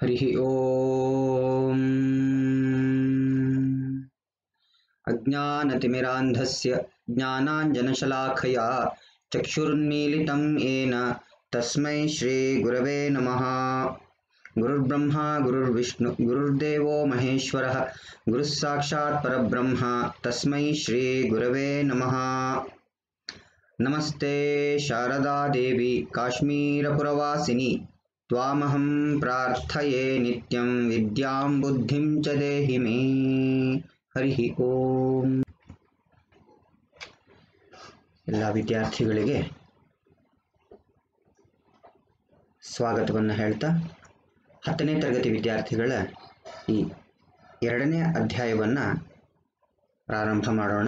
हरिः ॐ अज्ञानतिमिरान्धस्य ज्ञानाञ्जनशलाखया चक्षुर्मीलितं येन तस्मै श्रीगुरवे नमः गुरुर्ब्रह्मा गुरुर्विष्णु गुरुर्देवो महेश्वरः गुरुः साक्षात् परब्रह्म तस्मै श्रीगुरवे नमः नमस्ते शारदा देवी काश्मीरपुरवासिनी त्वामहं प्रार्थये नित्यं विद्यां बुद्धिं च देहि मे ಹರಿ ಓಂ ಎಲ್ಲ ವಿದ್ಯಾರ್ಥಿಗಳಿಗೆ ಸ್ವಾಗತವನ್ನು ಹೇಳ್ತಾ ಹತ್ತನೇ ತರಗತಿ ವಿದ್ಯಾರ್ಥಿಗಳ ಈ ಎರಡನೇ ಅಧ್ಯಾಯವನ್ನು ಪ್ರಾರಂಭ ಮಾಡೋಣ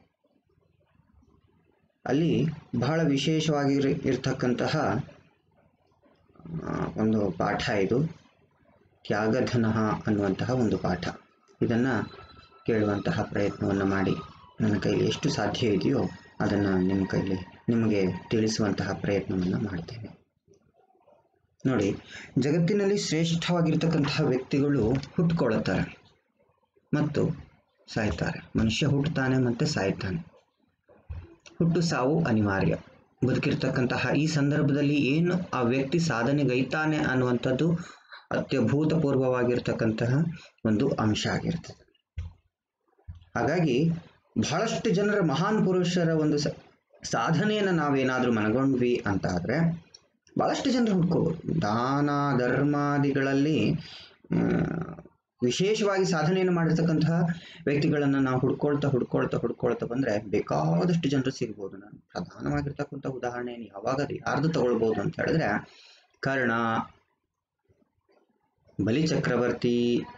ಅಲ್ಲಿ ಬಹಳ ವಿಶೇಷವಾಗಿ ಇರ್ತಕ್ಕಂತಹ ಒಂದು ಪಾಠ ಇದು ತ್ಯಾಗಧನ ಅನ್ನುವಂತಹ ಒಂದು ಪಾಠ ಇದನ್ನು ಕೇಳುವಂತಹ ಪ್ರಯತ್ನವನ್ನು ಮಾಡಿ ನನ್ನ ಕೈಲಿ ಎಷ್ಟು ಸಾಧ್ಯ ಇದೆಯೋ ಅದನ್ನು ನಿಮ್ಮ ಕೈಲಿ ನಿಮಗೆ ತಿಳಿಸುವಂತಹ ಪ್ರಯತ್ನವನ್ನು ಮಾಡ್ತೇನೆ ನೋಡಿ ಜಗತ್ತಿನಲ್ಲಿ ಶ್ರೇಷ್ಠವಾಗಿರ್ತಕ್ಕಂತಹ ವ್ಯಕ್ತಿಗಳು ಹುಟ್ಟುಕೊಳ್ಳುತ್ತಾರೆ ಮತ್ತು ಸಾಯ್ತಾರೆ ಮನುಷ್ಯ ಹುಟ್ಟುತ್ತಾನೆ ಮತ್ತು ಸಾಯ್ತಾನೆ ಹುಟ್ಟು ಸಾವು ಅನಿವಾರ್ಯ ಬದುಕಿರ್ತಕ್ಕಂತಹ ಈ ಸಂದರ್ಭದಲ್ಲಿ ಏನು ಆ ವ್ಯಕ್ತಿ ಸಾಧನೆಗೈತಾನೆ ಅನ್ನುವಂಥದ್ದು ಅತ್ಯಭೂತಪೂರ್ವವಾಗಿರ್ತಕ್ಕಂತಹ ಒಂದು ಅಂಶ ಆಗಿರ್ತದೆ ಹಾಗಾಗಿ ಬಹಳಷ್ಟು ಜನರ ಮಹಾನ್ ಪುರುಷರ ಒಂದು ಸಾಧನೆಯನ್ನು ನಾವೇನಾದರೂ ಮನಗೊಂಡ್ವಿ ಅಂತ ಆದರೆ ಬಹಳಷ್ಟು ಜನರು ಹುಡ್ಕೋಬೋದು ದಾನ ಧರ್ಮಾದಿಗಳಲ್ಲಿ ವಿಶೇಷವಾಗಿ ಸಾಧನೆಯನ್ನು ಮಾಡಿರ್ತಕ್ಕಂತಹ ವ್ಯಕ್ತಿಗಳನ್ನು ನಾವು ಹುಡ್ಕೊಳ್ತಾ ಹುಡ್ಕೊಳ್ತಾ ಹುಡ್ಕೊಳ್ತಾ ಬಂದರೆ ಬೇಕಾದಷ್ಟು ಜನರು ಸಿಗ್ಬೋದು ನಾನು ಪ್ರಧಾನವಾಗಿರ್ತಕ್ಕಂಥ ಉದಾಹರಣೆಯನ್ನು ಯಾವಾಗ ಯಾರ್ದು ತಗೊಳ್ಬೋದು ಅಂತ ಹೇಳಿದ್ರೆ ಕರ್ಣ ಬಲಿ ಚಕ್ರವರ್ತಿ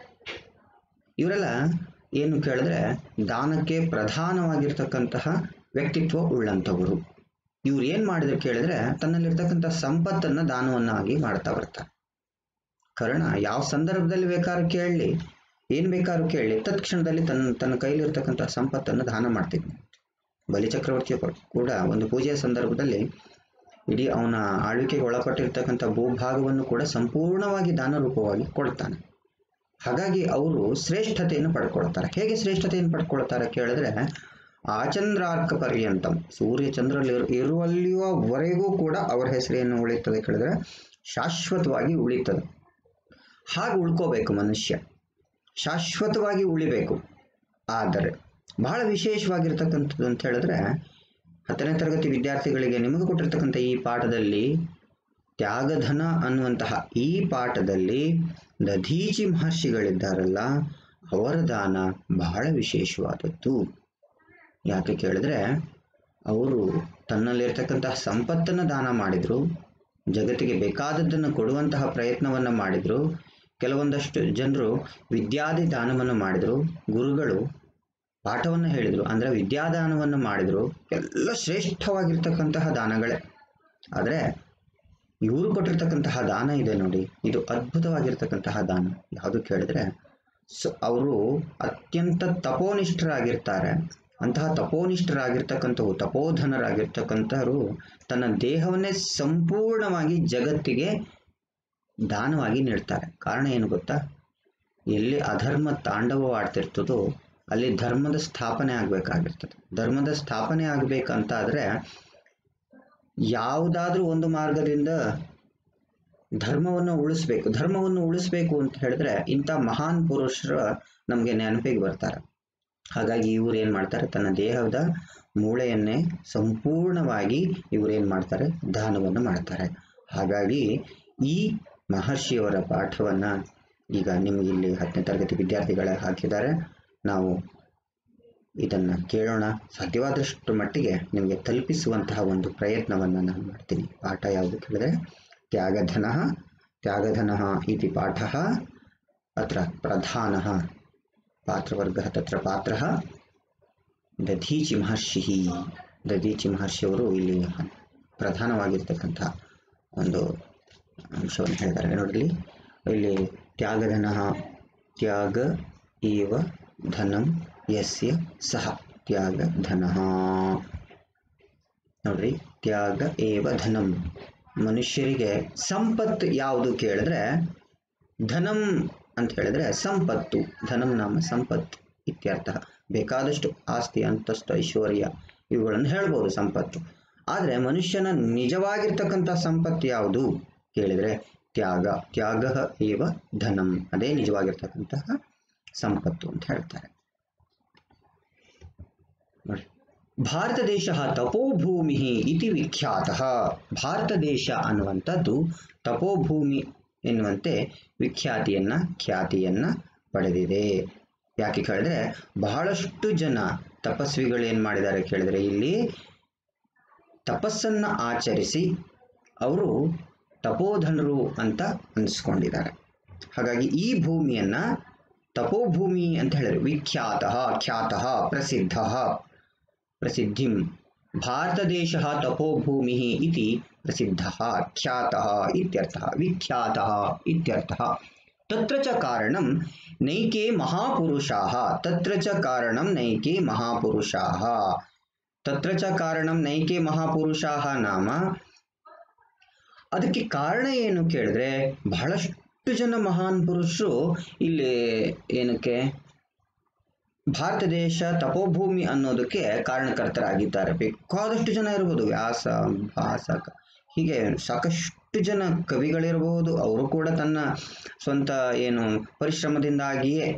ಇವರೆಲ್ಲ ಏನು ಕೇಳಿದ್ರೆ ದಾನಕ್ಕೆ ಪ್ರಧಾನವಾಗಿರ್ತಕ್ಕಂತಹ ವ್ಯಕ್ತಿತ್ವ ಉಳ್ಳಂಥವರು ಇವ್ರು ಏನು ಮಾಡಿದ್ರು ಕೇಳಿದ್ರೆ ತನ್ನಲ್ಲಿರ್ತಕ್ಕಂಥ ಸಂಪತ್ತನ್ನು ದಾನವನ್ನಾಗಿ ಮಾಡ್ತಾ ಬರ್ತಾರೆ ಕಾರಣ ಯಾವ ಸಂದರ್ಭದಲ್ಲಿ ಬೇಕಾದ್ರೂ ಕೇಳಲಿ ಏನು ಬೇಕಾದ್ರೂ ಕೇಳಲಿ ತತ್ಕ್ಷಣದಲ್ಲಿ ತನ್ನ ತನ್ನ ಕೈಲಿರ್ತಕ್ಕಂಥ ಸಂಪತ್ತನ್ನು ದಾನ ಮಾಡ್ತಿದ್ನು ಬಲಿ ಚಕ್ರವರ್ತಿಯ ಕೂಡ ಒಂದು ಪೂಜೆಯ ಸಂದರ್ಭದಲ್ಲಿ ಇಡೀ ಅವನ ಆಳ್ವಿಕೆಗೆ ಒಳಪಟ್ಟಿರ್ತಕ್ಕಂಥ ಭೂಭಾಗವನ್ನು ಕೂಡ ಸಂಪೂರ್ಣವಾಗಿ ದಾನ ರೂಪವಾಗಿ ಕೊಡ್ತಾನೆ ಹಾಗಾಗಿ ಅವರು ಶ್ರೇಷ್ಠತೆಯನ್ನು ಪಡ್ಕೊಳ್ತಾರೆ ಹೇಗೆ ಶ್ರೇಷ್ಠತೆಯನ್ನು ಪಡ್ಕೊಳ್ತಾರೆ ಕೇಳಿದ್ರೆ ಆಚಂದ್ರಾರ್ಕ ಪರ್ಯಂತಂ ಸೂರ್ಯ ಚಂದ್ರಲ್ಲಿ ಇರುವಲ್ಲಿಯವರೆಗೂ ಕೂಡ ಅವರ ಹೆಸರೇನು ಉಳಿತದೆ ಕೇಳಿದ್ರೆ ಶಾಶ್ವತವಾಗಿ ಉಳಿತದೆ ಹಾಗೆ ಉಳ್ಕೋಬೇಕು ಮನುಷ್ಯ ಶಾಶ್ವತವಾಗಿ ಉಳಿಬೇಕು ಆದರೆ ಬಹಳ ವಿಶೇಷವಾಗಿರ್ತಕ್ಕಂಥದ್ದು ಅಂತ ಹೇಳಿದ್ರೆ ಹತ್ತನೇ ತರಗತಿ ವಿದ್ಯಾರ್ಥಿಗಳಿಗೆ ನಿಮಗೆ ಕೊಟ್ಟಿರ್ತಕ್ಕಂಥ ಈ ಪಾಠದಲ್ಲಿ ತ್ಯಾಗಧನ ಅನ್ನುವಂತಹ ಈ ಪಾಠದಲ್ಲಿ ದಧೀಚಿ ಮಹರ್ಷಿಗಳಿದ್ದಾರಲ್ಲ ಅವರ ದಾನ ಬಹಳ ವಿಶೇಷವಾದದ್ದು ಯಾಕೆ ಕೇಳಿದ್ರೆ ಅವರು ತನ್ನಲ್ಲಿರ್ತಕ್ಕಂತಹ ಸಂಪತ್ತನ್ನು ದಾನ ಮಾಡಿದರು ಜಗತ್ತಿಗೆ ಬೇಕಾದದ್ದನ್ನು ಕೊಡುವಂತಹ ಪ್ರಯತ್ನವನ್ನು ಮಾಡಿದರು ಕೆಲವೊಂದಷ್ಟು ಜನರು ವಿದ್ಯಾದಿ ದಾನವನ್ನು ಮಾಡಿದರು ಗುರುಗಳು ಪಾಠವನ್ನು ಹೇಳಿದರು ಅಂದರೆ ವಿದ್ಯಾದಾನವನ್ನು ಮಾಡಿದರು ಎಲ್ಲ ಶ್ರೇಷ್ಠವಾಗಿರ್ತಕ್ಕಂತಹ ದಾನಗಳೇ ಆದರೆ ಇವರು ಕೊಟ್ಟಿರ್ತಕ್ಕಂತಹ ದಾನ ಇದೆ ನೋಡಿ ಇದು ಅದ್ಭುತವಾಗಿರ್ತಕ್ಕಂತಹ ದಾನ ಯಾವುದು ಕೇಳಿದ್ರೆ ಸೊ ಅವರು ಅತ್ಯಂತ ತಪೋನಿಷ್ಠರಾಗಿರ್ತಾರೆ ಅಂತಹ ತಪೋನಿಷ್ಠರಾಗಿರ್ತಕ್ಕಂಥವು ತಪೋಧನರಾಗಿರ್ತಕ್ಕಂಥವರು ತನ್ನ ದೇಹವನ್ನೇ ಸಂಪೂರ್ಣವಾಗಿ ಜಗತ್ತಿಗೆ ದಾನವಾಗಿ ನೀಡ್ತಾರೆ ಕಾರಣ ಏನು ಗೊತ್ತಾ ಎಲ್ಲಿ ಅಧರ್ಮ ತಾಂಡವವಾಡ್ತಿರ್ತದೋ ಅಲ್ಲಿ ಧರ್ಮದ ಸ್ಥಾಪನೆ ಆಗಬೇಕಾಗಿರ್ತದೆ ಧರ್ಮದ ಸ್ಥಾಪನೆ ಆಗಬೇಕಂತಾದರೆ ಯಾವುದಾದ್ರೂ ಒಂದು ಮಾರ್ಗದಿಂದ ಧರ್ಮವನ್ನು ಉಳಿಸ್ಬೇಕು ಧರ್ಮವನ್ನು ಉಳಿಸ್ಬೇಕು ಅಂತ ಹೇಳಿದ್ರೆ ಇಂಥ ಮಹಾನ್ ಪುರುಷರು ನಮಗೆ ನೆನಪಿಗೆ ಬರ್ತಾರೆ ಹಾಗಾಗಿ ಇವ್ರು ಏನು ಮಾಡ್ತಾರೆ ತನ್ನ ದೇಹದ ಮೂಳೆಯನ್ನೇ ಸಂಪೂರ್ಣವಾಗಿ ಇವ್ರು ಏನು ಮಾಡ್ತಾರೆ ದಾನವನ್ನು ಮಾಡ್ತಾರೆ ಹಾಗಾಗಿ ಈ ಮಹರ್ಷಿಯವರ ಪಾಠವನ್ನು ಈಗ ನಿಮಗೆ ಇಲ್ಲಿ ಹತ್ತನೇ ತರಗತಿ ವಿದ್ಯಾರ್ಥಿಗಳೇ ಹಾಕಿದ್ದಾರೆ ನಾವು ಇದನ್ನು ಕೇಳೋಣ ಸಾಧ್ಯವಾದಷ್ಟು ಮಟ್ಟಿಗೆ ನಿಮಗೆ ತಲುಪಿಸುವಂತಹ ಒಂದು ಪ್ರಯತ್ನವನ್ನು ನಾನು ಮಾಡ್ತೀನಿ ಪಾಠ ಯಾವುದು ಕೇಳಿದ್ರೆ ತ್ಯಾಗಧನ ತ್ಯಾಗಧನ ಇತಿ ಪಾಠ ಅತ್ರ ಪ್ರಧಾನ ಪಾತ್ರವರ್ಗ ತತ್ರ ಪಾತ್ರ ದಧೀಚಿ ಮಹರ್ಷಿ ದಧೀಚಿ ಮಹರ್ಷಿಯವರು ಇಲ್ಲಿ ಪ್ರಧಾನವಾಗಿರ್ತಕ್ಕಂಥ ಒಂದು ಅಂಶವನ್ನು ಹೇಳಿದ್ದಾರೆ ನೋಡಲಿ ಇಲ್ಲಿ ತ್ಯಾಗಧನ ತ್ಯಾಗ ಇವ ಧನಂ ಯಸ್ಯ ಸಹ ತ್ಯಾಗ ಧನ ನೋಡ್ರಿ ತ್ಯಾಗ ಏವ ಧನಂ ಮನುಷ್ಯರಿಗೆ ಸಂಪತ್ತು ಯಾವುದು ಕೇಳಿದ್ರೆ ಧನಂ ಅಂತ ಹೇಳಿದ್ರೆ ಸಂಪತ್ತು ಧನಂ ನಾಮ ಸಂಪತ್ತು ಇತ್ಯರ್ಥ ಬೇಕಾದಷ್ಟು ಆಸ್ತಿ ಅಂತಸ್ತು ಐಶ್ವರ್ಯ ಇವುಗಳನ್ನು ಹೇಳ್ಬೋದು ಸಂಪತ್ತು ಆದರೆ ಮನುಷ್ಯನ ನಿಜವಾಗಿರ್ತಕ್ಕಂಥ ಸಂಪತ್ತು ಯಾವುದು ಕೇಳಿದರೆ ತ್ಯಾಗ ತ್ಯಾಗ ಏವ ಧನಂ ಅದೇ ನಿಜವಾಗಿರ್ತಕ್ಕಂತಹ ಸಂಪತ್ತು ಅಂತ ಹೇಳ್ತಾರೆ ನೋಡಿ ಭಾರತ ದೇಶ ತಪೋಭೂಮಿ ಇತಿ ವಿಖ್ಯಾತ ಭಾರತ ದೇಶ ಅನ್ನುವಂಥದ್ದು ತಪೋಭೂಮಿ ಎನ್ನುವಂತೆ ವಿಖ್ಯಾತಿಯನ್ನ ಖ್ಯಾತಿಯನ್ನ ಪಡೆದಿದೆ ಯಾಕೆ ಕೇಳಿದ್ರೆ ಬಹಳಷ್ಟು ಜನ ತಪಸ್ವಿಗಳು ಏನ್ ಮಾಡಿದ್ದಾರೆ ಕೇಳಿದ್ರೆ ಇಲ್ಲಿ ತಪಸ್ಸನ್ನ ಆಚರಿಸಿ ಅವರು ತಪೋಧನರು ಅಂತ ಅನಿಸ್ಕೊಂಡಿದ್ದಾರೆ ಹಾಗಾಗಿ ಈ ಭೂಮಿಯನ್ನ ತಪೋಭೂಮಿ ಅಂತ ಹೇಳಿದ್ರು ವಿಖ್ಯಾತ ಖ್ಯಾತ ಪ್ರಸಿದ್ಧ ಪ್ರಸಿದ್ಧಿಂ ಭಾರತ ದೇಶ ತಪೋಭೂಮಿ ಇತಿ ಪ್ರಸಿದ್ಧ ಖ್ಯಾತ ಇತ್ಯರ್ಥ ವಿಖ್ಯಾತ ಇತ್ಯರ್ಥ ತತ್ರ ಚ ಕಾರಣಂ ನೈಕೆ ಮಹಾಪುರುಷಾಃ ತತ್ರ ಚ ಕಾರಣಂ ನೈಕೆ ಮಹಾಪುರುಷಾಃ ತತ್ರ ಚ ಕಾರಣಂ ನೈಕೆ ಮಹಾಪುರುಷಾಃ ನಾಮ ಅದಕ್ಕೆ ಕಾರಣ ಏನು ಕೇಳಿದ್ರೆ ಬಹಳಷ್ಟು ಜನ ಮಹಾನ್ ಪುರುಷರು ಇಲ್ಲಿ ಏನಕ್ಕೆ ಭಾರತ ದೇಶ ತಪೋಭೂಮಿ ಅನ್ನೋದಕ್ಕೆ ಕಾರಣಕರ್ತರಾಗಿದ್ದಾರೆ ಬೇಕಾದಷ್ಟು ಜನ ಇರ್ಬೋದು ವ್ಯಾಸ ಭಾಸಕ ಹೀಗೆ ಸಾಕಷ್ಟು ಜನ ಕವಿಗಳಿರಬಹುದು ಅವರು ಕೂಡ ತನ್ನ ಸ್ವಂತ ಏನು ಪರಿಶ್ರಮದಿಂದಾಗಿಯೇ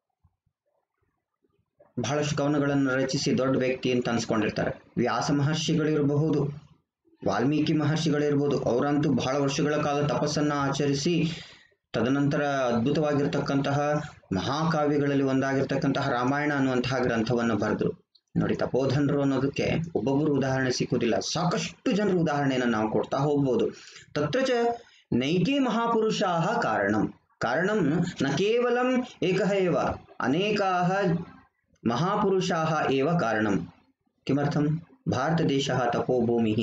ಬಹಳಷ್ಟು ಕವನಗಳನ್ನು ರಚಿಸಿ ದೊಡ್ಡ ವ್ಯಕ್ತಿ ಅಂತ ಅನ್ಸ್ಕೊಂಡಿರ್ತಾರೆ ವ್ಯಾಸ ಮಹರ್ಷಿಗಳಿರಬಹುದು ವಾಲ್ಮೀಕಿ ಮಹರ್ಷಿಗಳಿರ್ಬೋದು ಅವರಂತೂ ಬಹಳ ವರ್ಷಗಳ ಕಾಲ ತಪಸ್ಸನ್ನ ಆಚರಿಸಿ ತದನಂತರ ಅದ್ಭುತವಾಗಿರ್ತಕ್ಕಂತಹ ಮಹಾಕಾವ್ಯಗಳಲ್ಲಿ ಒಂದಾಗಿರ್ತಕ್ಕಂತಹ ರಾಮಾಯಣ ಅನ್ನುವಂತಹ ಗ್ರಂಥವನ್ನು ಬರೆದ್ರು ನೋಡಿ ತಪೋಧನರು ಅನ್ನೋದಕ್ಕೆ ಒಬ್ಬೊಬ್ಬರು ಉದಾಹರಣೆ ಸಿಕ್ಕುದಿಲ್ಲ ಸಾಕಷ್ಟು ಜನರ ಉದಾಹರಣೆಯನ್ನು ನಾವು ಕೊಡ್ತಾ ಹೋಗ್ಬೋದು ತತ್ರ ಚ ನೈಕೆ ಮಹಾಪುರುಷಾಹ ಕಾರಣಂ ಕಾರಣಂ ನ ಕೇವಲಂ ಏಕಃ ಏವ ಅನೇಕಾಹ ಮಹಾಪುರುಷಾಹ ಏವ ಕಾರಣಂ ಕಿಮರ್ಥಂ ಭಾರತದೇಶಃ ತಪೋಭೂಮಿಃ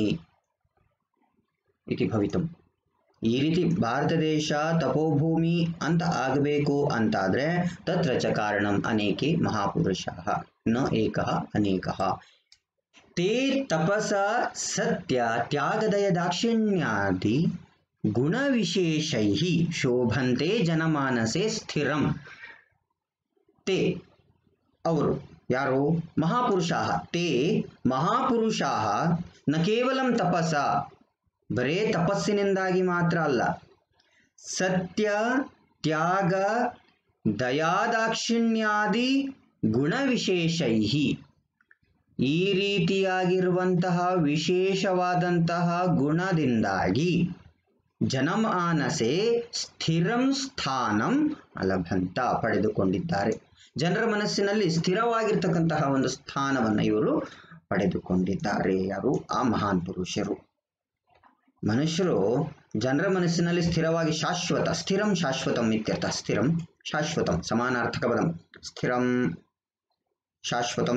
ಇತಿ ಭವಿತಂ ಈ ರೀತಿ ಭಾರತ ದೇಶ ತಪೋಭೂಮಿ ಅಂತ ಆಗಬೇಕು ಅಂತಾದ್ರೆ ತತ್ರ ಚ ಕಾರಣಂ ಅನೇಕೆ ಮಹಾಪುರುಷಾಃ ನ ಏಕಃ ಅನೇಕಃ ತೇ ತಪಸ ಸತ್ಯ ತ್ಯಾಗದಯ ದಾಕ್ಷಿಣ್ಯಾದಿ ಗುಣವಿಶೇಷೈ ಶೋಭಂತೆ ಜನಮಾನಸೆ ಸ್ಥಿರಂ ತೇ ಅವರು ಯಾರು ಮಹಾಪುರುಷಾಃ ತೇ ಮಹಾಪುರುಷಾಃ ನ ಕೇವಲಂ ತಪಸ ಬರೇ ತಪಸ್ಸಿನಿಂದಾಗಿ ಮಾತ್ರ ಅಲ್ಲ ಸತ್ಯ ತ್ಯಾಗ ದಯಾದಾಕ್ಷಿಣ್ಯಾದಿ ಗುಣವಿಶೇಷೈ ಈ ರೀತಿಯಾಗಿರುವಂತಹ ವಿಶೇಷವಾದಂತಹ ಗುಣದಿಂದಾಗಿ ಜನಮಾನಸೆ ಸ್ಥಿರಂ ಸ್ಥಾನಂ ಅಲಭಂತ ಪಡೆದುಕೊಂಡಿದ್ದಾರೆ ಜನರ ಮನಸ್ಸಿನಲ್ಲಿ ಸ್ಥಿರವಾಗಿರ್ತಕ್ಕಂತಹ ಒಂದು ಸ್ಥಾನವನ್ನು ಇವರು ಪಡೆದುಕೊಂಡಿದ್ದಾರೆ ಯಾರು ಆ ಮಹಾನ್ ಪುರುಷರು ಮನುಷ್ಯರು ಜನರ ಮನಸ್ಸಿನಲ್ಲಿ ಸ್ಥಿರವಾಗಿ ಶಾಶ್ವತ ಸ್ಥಿರಂ ಶಾಶ್ವತಂ ಇತ್ಯರ್ಥ ಸ್ಥಿರಂ ಶಾಶ್ವತಂ ಸಮಾನಾರ್ಥಕ ಪದಂ ಸ್ಥಿರಂ ಶಾಶ್ವತಂ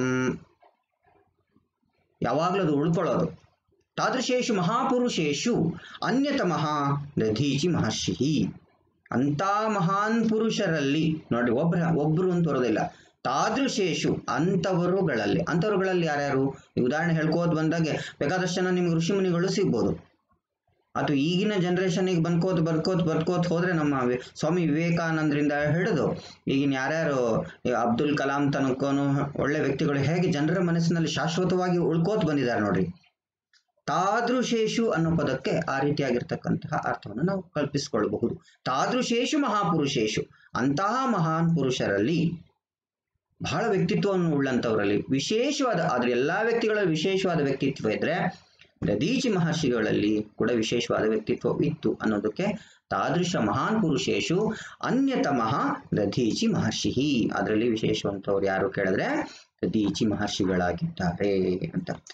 ಯಾವಾಗಲೂ ಅದು ಉಳ್ಕೊಳ್ಳೋದು ತಾದೃಶೇಷು ಮಹಾಪುರುಷೇಷು ಅನ್ಯತಮಃ ದಧೀಚಿ ಮಹರ್ಷಿ ಅಂಥ ಮಹಾನ್ ಪುರುಷರಲ್ಲಿ ನೋಡಿ ಒಬ್ಬರ ಒಬ್ಬರು ಅಂತ ಬರೋದಿಲ್ಲ ತಾದೃಶೇಷು ಅಂಥವರುಗಳಲ್ಲಿ ಅಂಥವರುಗಳಲ್ಲಿ ಯಾರ್ಯಾರು ಈ ಉದಾಹರಣೆ ಹೇಳ್ಕೋದ್ ಬಂದಾಗೆ ಬೇಕಾದಷ್ಟು ಜನ ನಿಮ್ಗೆ ಋಷಿಮುನಿಗಳು ಸಿಗ್ಬೋದು ಅಥವಾ ಈಗಿನ ಜನ್ರೇಷನ್ಗೆ ಬಂದ್ಕೋತ್ ಬರ್ಕೋತ್ ಬರ್ಕೋತ್ ಹೋದ್ರೆ ನಮ್ಮ ವಿ- ಸ್ವಾಮಿ ವಿವೇಕಾನಂದರಿಂದ ಹಿಡಿದು ಈಗಿನ ಯಾರ್ಯಾರು ಈ ಅಬ್ದುಲ್ ಕಲಾಂ ತನಕನು ಒಳ್ಳೆ ವ್ಯಕ್ತಿಗಳು ಹೇಗೆ ಜನರ ಮನಸ್ಸಿನಲ್ಲಿ ಶಾಶ್ವತವಾಗಿ ಉಳ್ಕೋತ್ ಬಂದಿದ್ದಾರೆ ನೋಡ್ರಿ ತಾದೃಶೇಷು ಅನ್ನೋ ಪದಕ್ಕೆ ಆ ರೀತಿಯಾಗಿರ್ತಕ್ಕಂತಹ ಅರ್ಥವನ್ನು ನಾವು ಕಲ್ಪಿಸಿಕೊಳ್ಳಬಹುದು ತಾದೃಶೇಷು ಮಹಾಪುರುಷೇಷು ಅಂತಹ ಮಹಾನ್ ಪುರುಷರಲ್ಲಿ ಬಹಳ ವ್ಯಕ್ತಿತ್ವವನ್ನು ಉಳ್ಳಂಥವರಲ್ಲಿ ವಿಶೇಷವಾದ ಆದ್ರೆ ಎಲ್ಲಾ ವ್ಯಕ್ತಿಗಳಲ್ಲಿ ವಿಶೇಷವಾದ ವ್ಯಕ್ತಿತ್ವ ಇದ್ರೆ ದದೀಚಿ ಮಹರ್ಷಿಗಳಲ್ಲಿ ಕೂಡ ವಿಶೇಷವಾದ ವ್ಯಕ್ತಿತ್ವ ಇತ್ತು ಅನ್ನೋದಕ್ಕೆ ತಾದೃಶ ಮಹಾನ್ ಪುರುಷೇಶು ಅನ್ಯತಮಃ ದಧೀಚಿ ಮಹರ್ಷಿ ಅದರಲ್ಲಿ ವಿಶೇಷವಂತವ್ರು ಯಾರು ಕೇಳಿದ್ರೆ ದದೀಚಿ ಮಹರ್ಷಿಗಳಾಗಿದ್ದಾರೆ ಅಂತ ಅರ್ಥ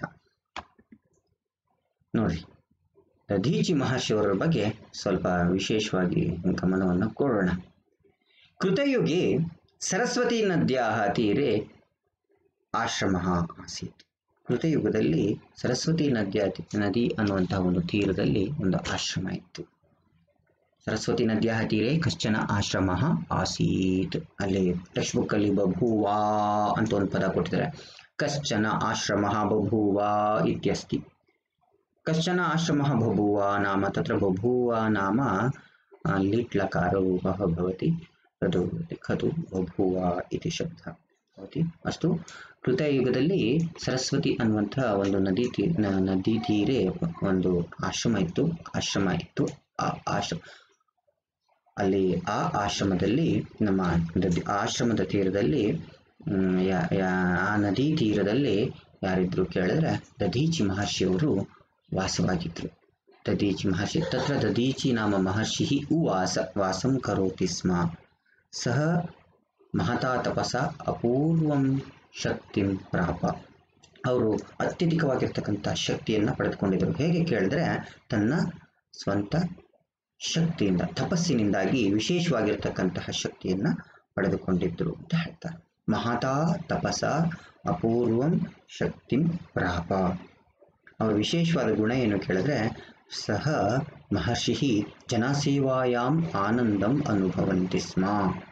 ನೋಡಿ ದಧೀಚಿ ಮಹರ್ಷಿಯವರ ಬಗ್ಗೆ ಸ್ವಲ್ಪ ವಿಶೇಷವಾಗಿ ಗಮನವನ್ನು ಕೊಡೋಣ ಕೃತಯುಗೆ ಸರಸ್ವತಿ ನದ್ಯಾ ತೀರೆ ಆಶ್ರಮ ಆಸೀತ್ ಕೃತಯುಗದಲ್ಲಿ ಸರಸ್ವತಿ ನದ್ಯ ನದಿ ಅನ್ನುವಂತಹ ಒಂದು ತೀರದಲ್ಲಿ ಒಂದು ಆಶ್ರಮ ಇತ್ತು ಸರಸ್ವತಿ ನದ್ಯ ತೀರೆ ಕಶ್ಚನ ಆಶ್ರಮ ಆಸೀತ್ ಅಲ್ಲಿ ಟೆಕ್ಸ್ಟ್ ಬುಕ್ ಅಲ್ಲಿ ಬಭೂವಾ ಅಂತ ಒಂದು ಪದ ಕೊಟ್ಟಿದ್ದಾರೆ ಕಶ್ಚನ ಆಶ್ರಮ ಬಭೂವ ಇತ್ಯಸ್ತಿ ಕಶ್ಚನ ಆಶ್ರಮ ಬಭೂವ ನಾಮ ತತ್ರ ಬಭೂವ ನಾಮ ಲಿಟ್ ಲಕಾರरूपः भवति तद् खतु बभूव इति ಶಬ್ದ ಭವತಿ ಅಷ್ಟು ಕೃತಯುಗದಲ್ಲಿ ಸರಸ್ವತಿ ಅನ್ನುವಂಥ ಒಂದು ನದಿ ತೀ ನ- ನದಿ ತೀರೆ ಒಂದು ಆಶ್ರಮ ಇತ್ತು ಆಶ್ರಮ ಇತ್ತು ಆ ಆಶ್ರಮ ಅಲ್ಲಿ ಆ ಆಶ್ರಮದಲ್ಲಿ ನಮ್ಮ ನದಿ- ಆಶ್ರಮದ ತೀರದಲ್ಲಿ ಮ್, ಯಾ- ಯಾ- ಆ ನದಿ ತೀರದಲ್ಲಿ ಯಾರಿದ್ರು ಕೇಳಿದ್ರೆ ದಧೀಚಿ ಮಹರ್ಷಿಯವರು ವಾಸವಾಗಿದ್ರು ದಧೀಚಿ ಮಹರ್ಷಿ ತತ್ರ ದಧೀಚಿ ನಾಮ ಮಹರ್ಷಿ ಉವಾಸ ವಾಸಂ ಕರೋತಿ ಸ್ಮ ಸಹ ಮಹತಾ ತಪಸ ಅಪೂರ್ವಂ ಶಕ್ತಿಂ ಪ್ರಾಪ ಅವರು ಅತ್ಯಧಿಕವಾಗಿರ್ತಕ್ಕಂಥ ಶಕ್ತಿಯನ್ನು ಪಡೆದುಕೊಂಡಿದ್ದರು ಹೇಗೆ ಕೇಳಿದ್ರೆ ತನ್ನ ಸ್ವಂತ ಶಕ್ತಿಯಿಂದ ತಪಸ್ಸಿನಿಂದಾಗಿ ವಿಶೇಷವಾಗಿರ್ತಕ್ಕಂತಹ ಶಕ್ತಿಯನ್ನು ಪಡೆದುಕೊಂಡಿದ್ದರು ಅಂತ ಹೇಳ್ತಾರೆ ಮಹತಾ ತಪಸ ಅಪೂರ್ವಂ ಶಕ್ತಿಂ ಪ್ರಾಪ ಅವರ ವಿಶೇಷವಾದ ಗುಣ ಏನು ಕೇಳಿದ್ರೆ ಸಹ ಮಹರ್ಷಿ ಜನಸೇವಾಯಾಮ್ ಆನಂದಂ ಅನುಭವಂತಿ ಸ್ಮ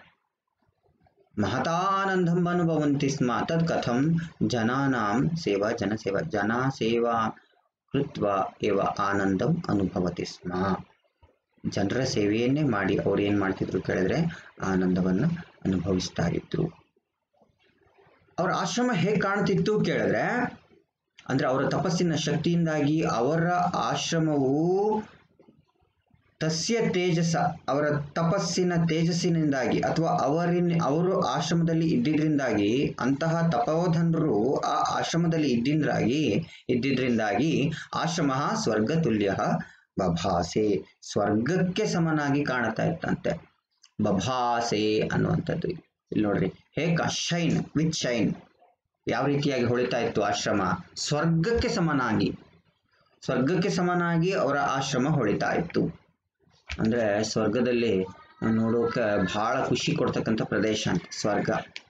महतानन्दम् अनुभवन्ति स्म तत् कथं जनानां सेवा जनसेवा जनसेवा कृत्वा एव ಆನಂದಂ ಅನುಭವತಿ ಸ್ಮ ಜನರ ಸೇವೆಯನ್ನೇ ಮಾಡಿ ಅವ್ರು ಏನು ಮಾಡ್ತಿದ್ರು ಕೇಳಿದ್ರೆ ಆನಂದವನ್ನು ಅನುಭವಿಸ್ತಾ ಇದ್ರು ಅವ್ರ ಆಶ್ರಮ ಹೇಗೆ ಕಾಣ್ತಿತ್ತು ಕೇಳಿದ್ರೆ ಅಂದ್ರೆ ಅವರ ತಪಸ್ಸಿನ ಶಕ್ತಿಯಿಂದಾಗಿ ಅವರ ಆಶ್ರಮವು ತಸ್ಯ ತೇಜಸ ಅವರ ತಪಸ್ಸಿನ ತೇಜಸ್ಸಿನಿಂದಾಗಿ ಅಥವಾ ಅವರಿನ ಅವರು ಆಶ್ರಮದಲ್ಲಿ ಇದ್ದಿದ್ರಿಂದಾಗಿ ಅಂತಹ ತಪೋಧನರು ಆ ಆಶ್ರಮದಲ್ಲಿ ಇದ್ದಿಂದಾಗಿ ಇದ್ದಿದ್ರಿಂದಾಗಿ ಆಶ್ರಮ ಸ್ವರ್ಗ ತುಲ್ಯ ಬಭಾಸೆ ಸ್ವರ್ಗಕ್ಕೆ ಸಮನಾಗಿ ಕಾಣುತ್ತಾ ಇತ್ತಂತೆ ಬಭಾಸೆ ಅನ್ನುವಂಥದ್ದು ಇಲ್ಲಿ ನೋಡ್ರಿ ಹೇಗ ಶೈನ್ ವಿತ್ ಶೈನ್ ಯಾವ ರೀತಿಯಾಗಿ ಹೊಳಿತಾ ಇತ್ತು ಆಶ್ರಮ ಸ್ವರ್ಗಕ್ಕೆ ಸಮನಾಗಿ ಸ್ವರ್ಗಕ್ಕೆ ಸಮನಾಗಿ ಅವರ ಆಶ್ರಮ ಹೊಳಿತಾ ಇತ್ತು ಅಂದ್ರೆ ಸ್ವರ್ಗದಲ್ಲಿ ನೋಡೋಕೆ ಬಹಳ ಖುಷಿ ಕೊಡ್ತಕ್ಕಂಥ ಪ್ರದೇಶ ಅಂತ ಸ್ವರ್ಗ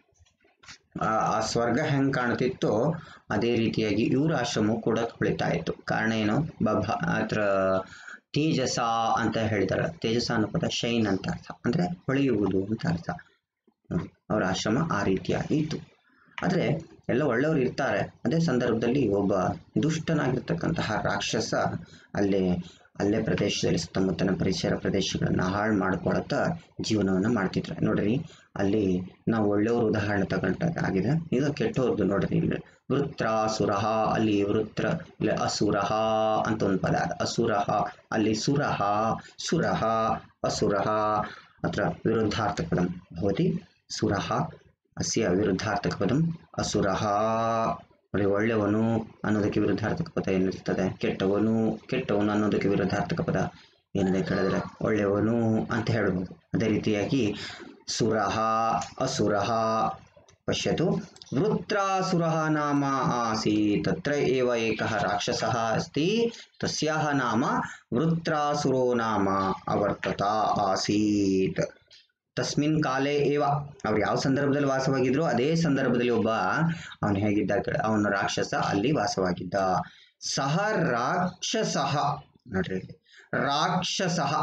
ಆ ಆ ಸ್ವರ್ಗ ಹೆಂಗ್ ಕಾಣ್ತಿತ್ತೋ ಅದೇ ರೀತಿಯಾಗಿ ಇವ್ರ ಆಶ್ರಮವು ಕೂಡ ಹೊಳಿತಾ ಇತ್ತು ಕಾರಣ ಏನು ಬಭ ಅದ್ರ ತೇಜಸ ಅಂತ ಹೇಳಿದಾರೆ ತೇಜಸ ಅನ್ನೋ ಪದ ಶೈನ್ ಅಂತ ಅರ್ಥ ಅಂದ್ರೆ ಹೊಳೆಯುವುದು ಅಂತ ಅರ್ಥ ನೋಡಿ, ಅವ್ರ ಆಶ್ರಮ ಆ ರೀತಿಯಾಗಿ ಇತ್ತು ಆದ್ರೆ ಎಲ್ಲ ಒಳ್ಳೆಯವರು ಇರ್ತಾರೆ ಅದೇ ಸಂದರ್ಭದಲ್ಲಿ ಒಬ್ಬ ದುಷ್ಟನಾಗಿರ್ತಕ್ಕಂತಹ ರಾಕ್ಷಸ ಅಲ್ಲೇ ಅಲ್ಲೇ ಪ್ರದೇಶದಲ್ಲಿ ಸುತ್ತಮುತ್ತಲಿನ ಪರಿಸರ ಪ್ರದೇಶಗಳನ್ನ ಹಾಳು ಮಾಡ್ಕೊಳತ್ತ ಜೀವನವನ್ನ ಮಾಡ್ತಿದ್ರು ನೋಡ್ರಿ ಅಲ್ಲಿ ನಾವು ಒಳ್ಳೆಯವ್ರ ಉದಾಹರಣೆ ತಗೊಂಡಾಗ ಆಗಿದೆ ಈಗ ಕೆಟ್ಟವ್ರದ್ದು ನೋಡ್ರಿ ಇಲ್ಲಿ ವೃತ್ರಾಸುರಹ ಅಲ್ಲಿ ವೃತ್ರ ಇಲ್ಲಿ ಅಸುರಹ ಅಂತ ಒಂದು ಪದ ಅದ ಅಸುರಹ ಅಲ್ಲಿ ಸುರಹ ಸುರಹ ಅಸುರಹ ಅತ್ರ ವಿರುದ್ಧಾರ್ಥಪದಂ ಭವತಿ ಸುರಹ ಅಸ್ಯ ವಿರುದ್ಧಾರ್ಥಕ ಪದಂ ಅಸುರಹ ನೋಡಿ ಒಳ್ಳೆಯವನು ಅನ್ನೋದಕ್ಕೆ ವಿರುದ್ಧಾರ್ಥಕ ಪದ ಏನಿರ್ತದೆ ಕೆಟ್ಟವನು ಕೆಟ್ಟವನು ಅನ್ನೋದಕ್ಕೆ ವಿರುದ್ಧಾರ್ಥಕ ಪದ ಏನಿದೆ ಕೇಳಿದ್ರೆ ಒಳ್ಳೆಯವನು ಅಂತ ಹೇಳ್ಬೋದು ಅದೇ ರೀತಿಯಾಗಿ ಸುರಹ ಅಸುರಹ ಪಶ್ಯತು ವೃತ್ರಾಸುರः ನಾಮ ಆಸೀತ್ ತತ್ರ एव एकः राक्षसः अस्ति तस्याः नाम वृत्रासुरो नाम अवर्तत ಆಸೀತ್ ತಸ್ಮಿನ್ ಕಾಲೇ ಏವ ಅವ್ರು ಯಾವ ಸಂದರ್ಭದಲ್ಲಿ ವಾಸವಾಗಿದ್ರು ಅದೇ ಸಂದರ್ಭದಲ್ಲಿ ಒಬ್ಬ ಅವನು ಹೇಗಿದ್ದ ಕೇಳ- ಅವನು ರಾಕ್ಷಸ ಅಲ್ಲಿ ವಾಸವಾಗಿದ್ದ ಸಹ ರಾಕ್ಷಸಃ ನೋಡ್ರಿ ಇಲ್ಲಿ. ರಾಕ್ಷಸಃ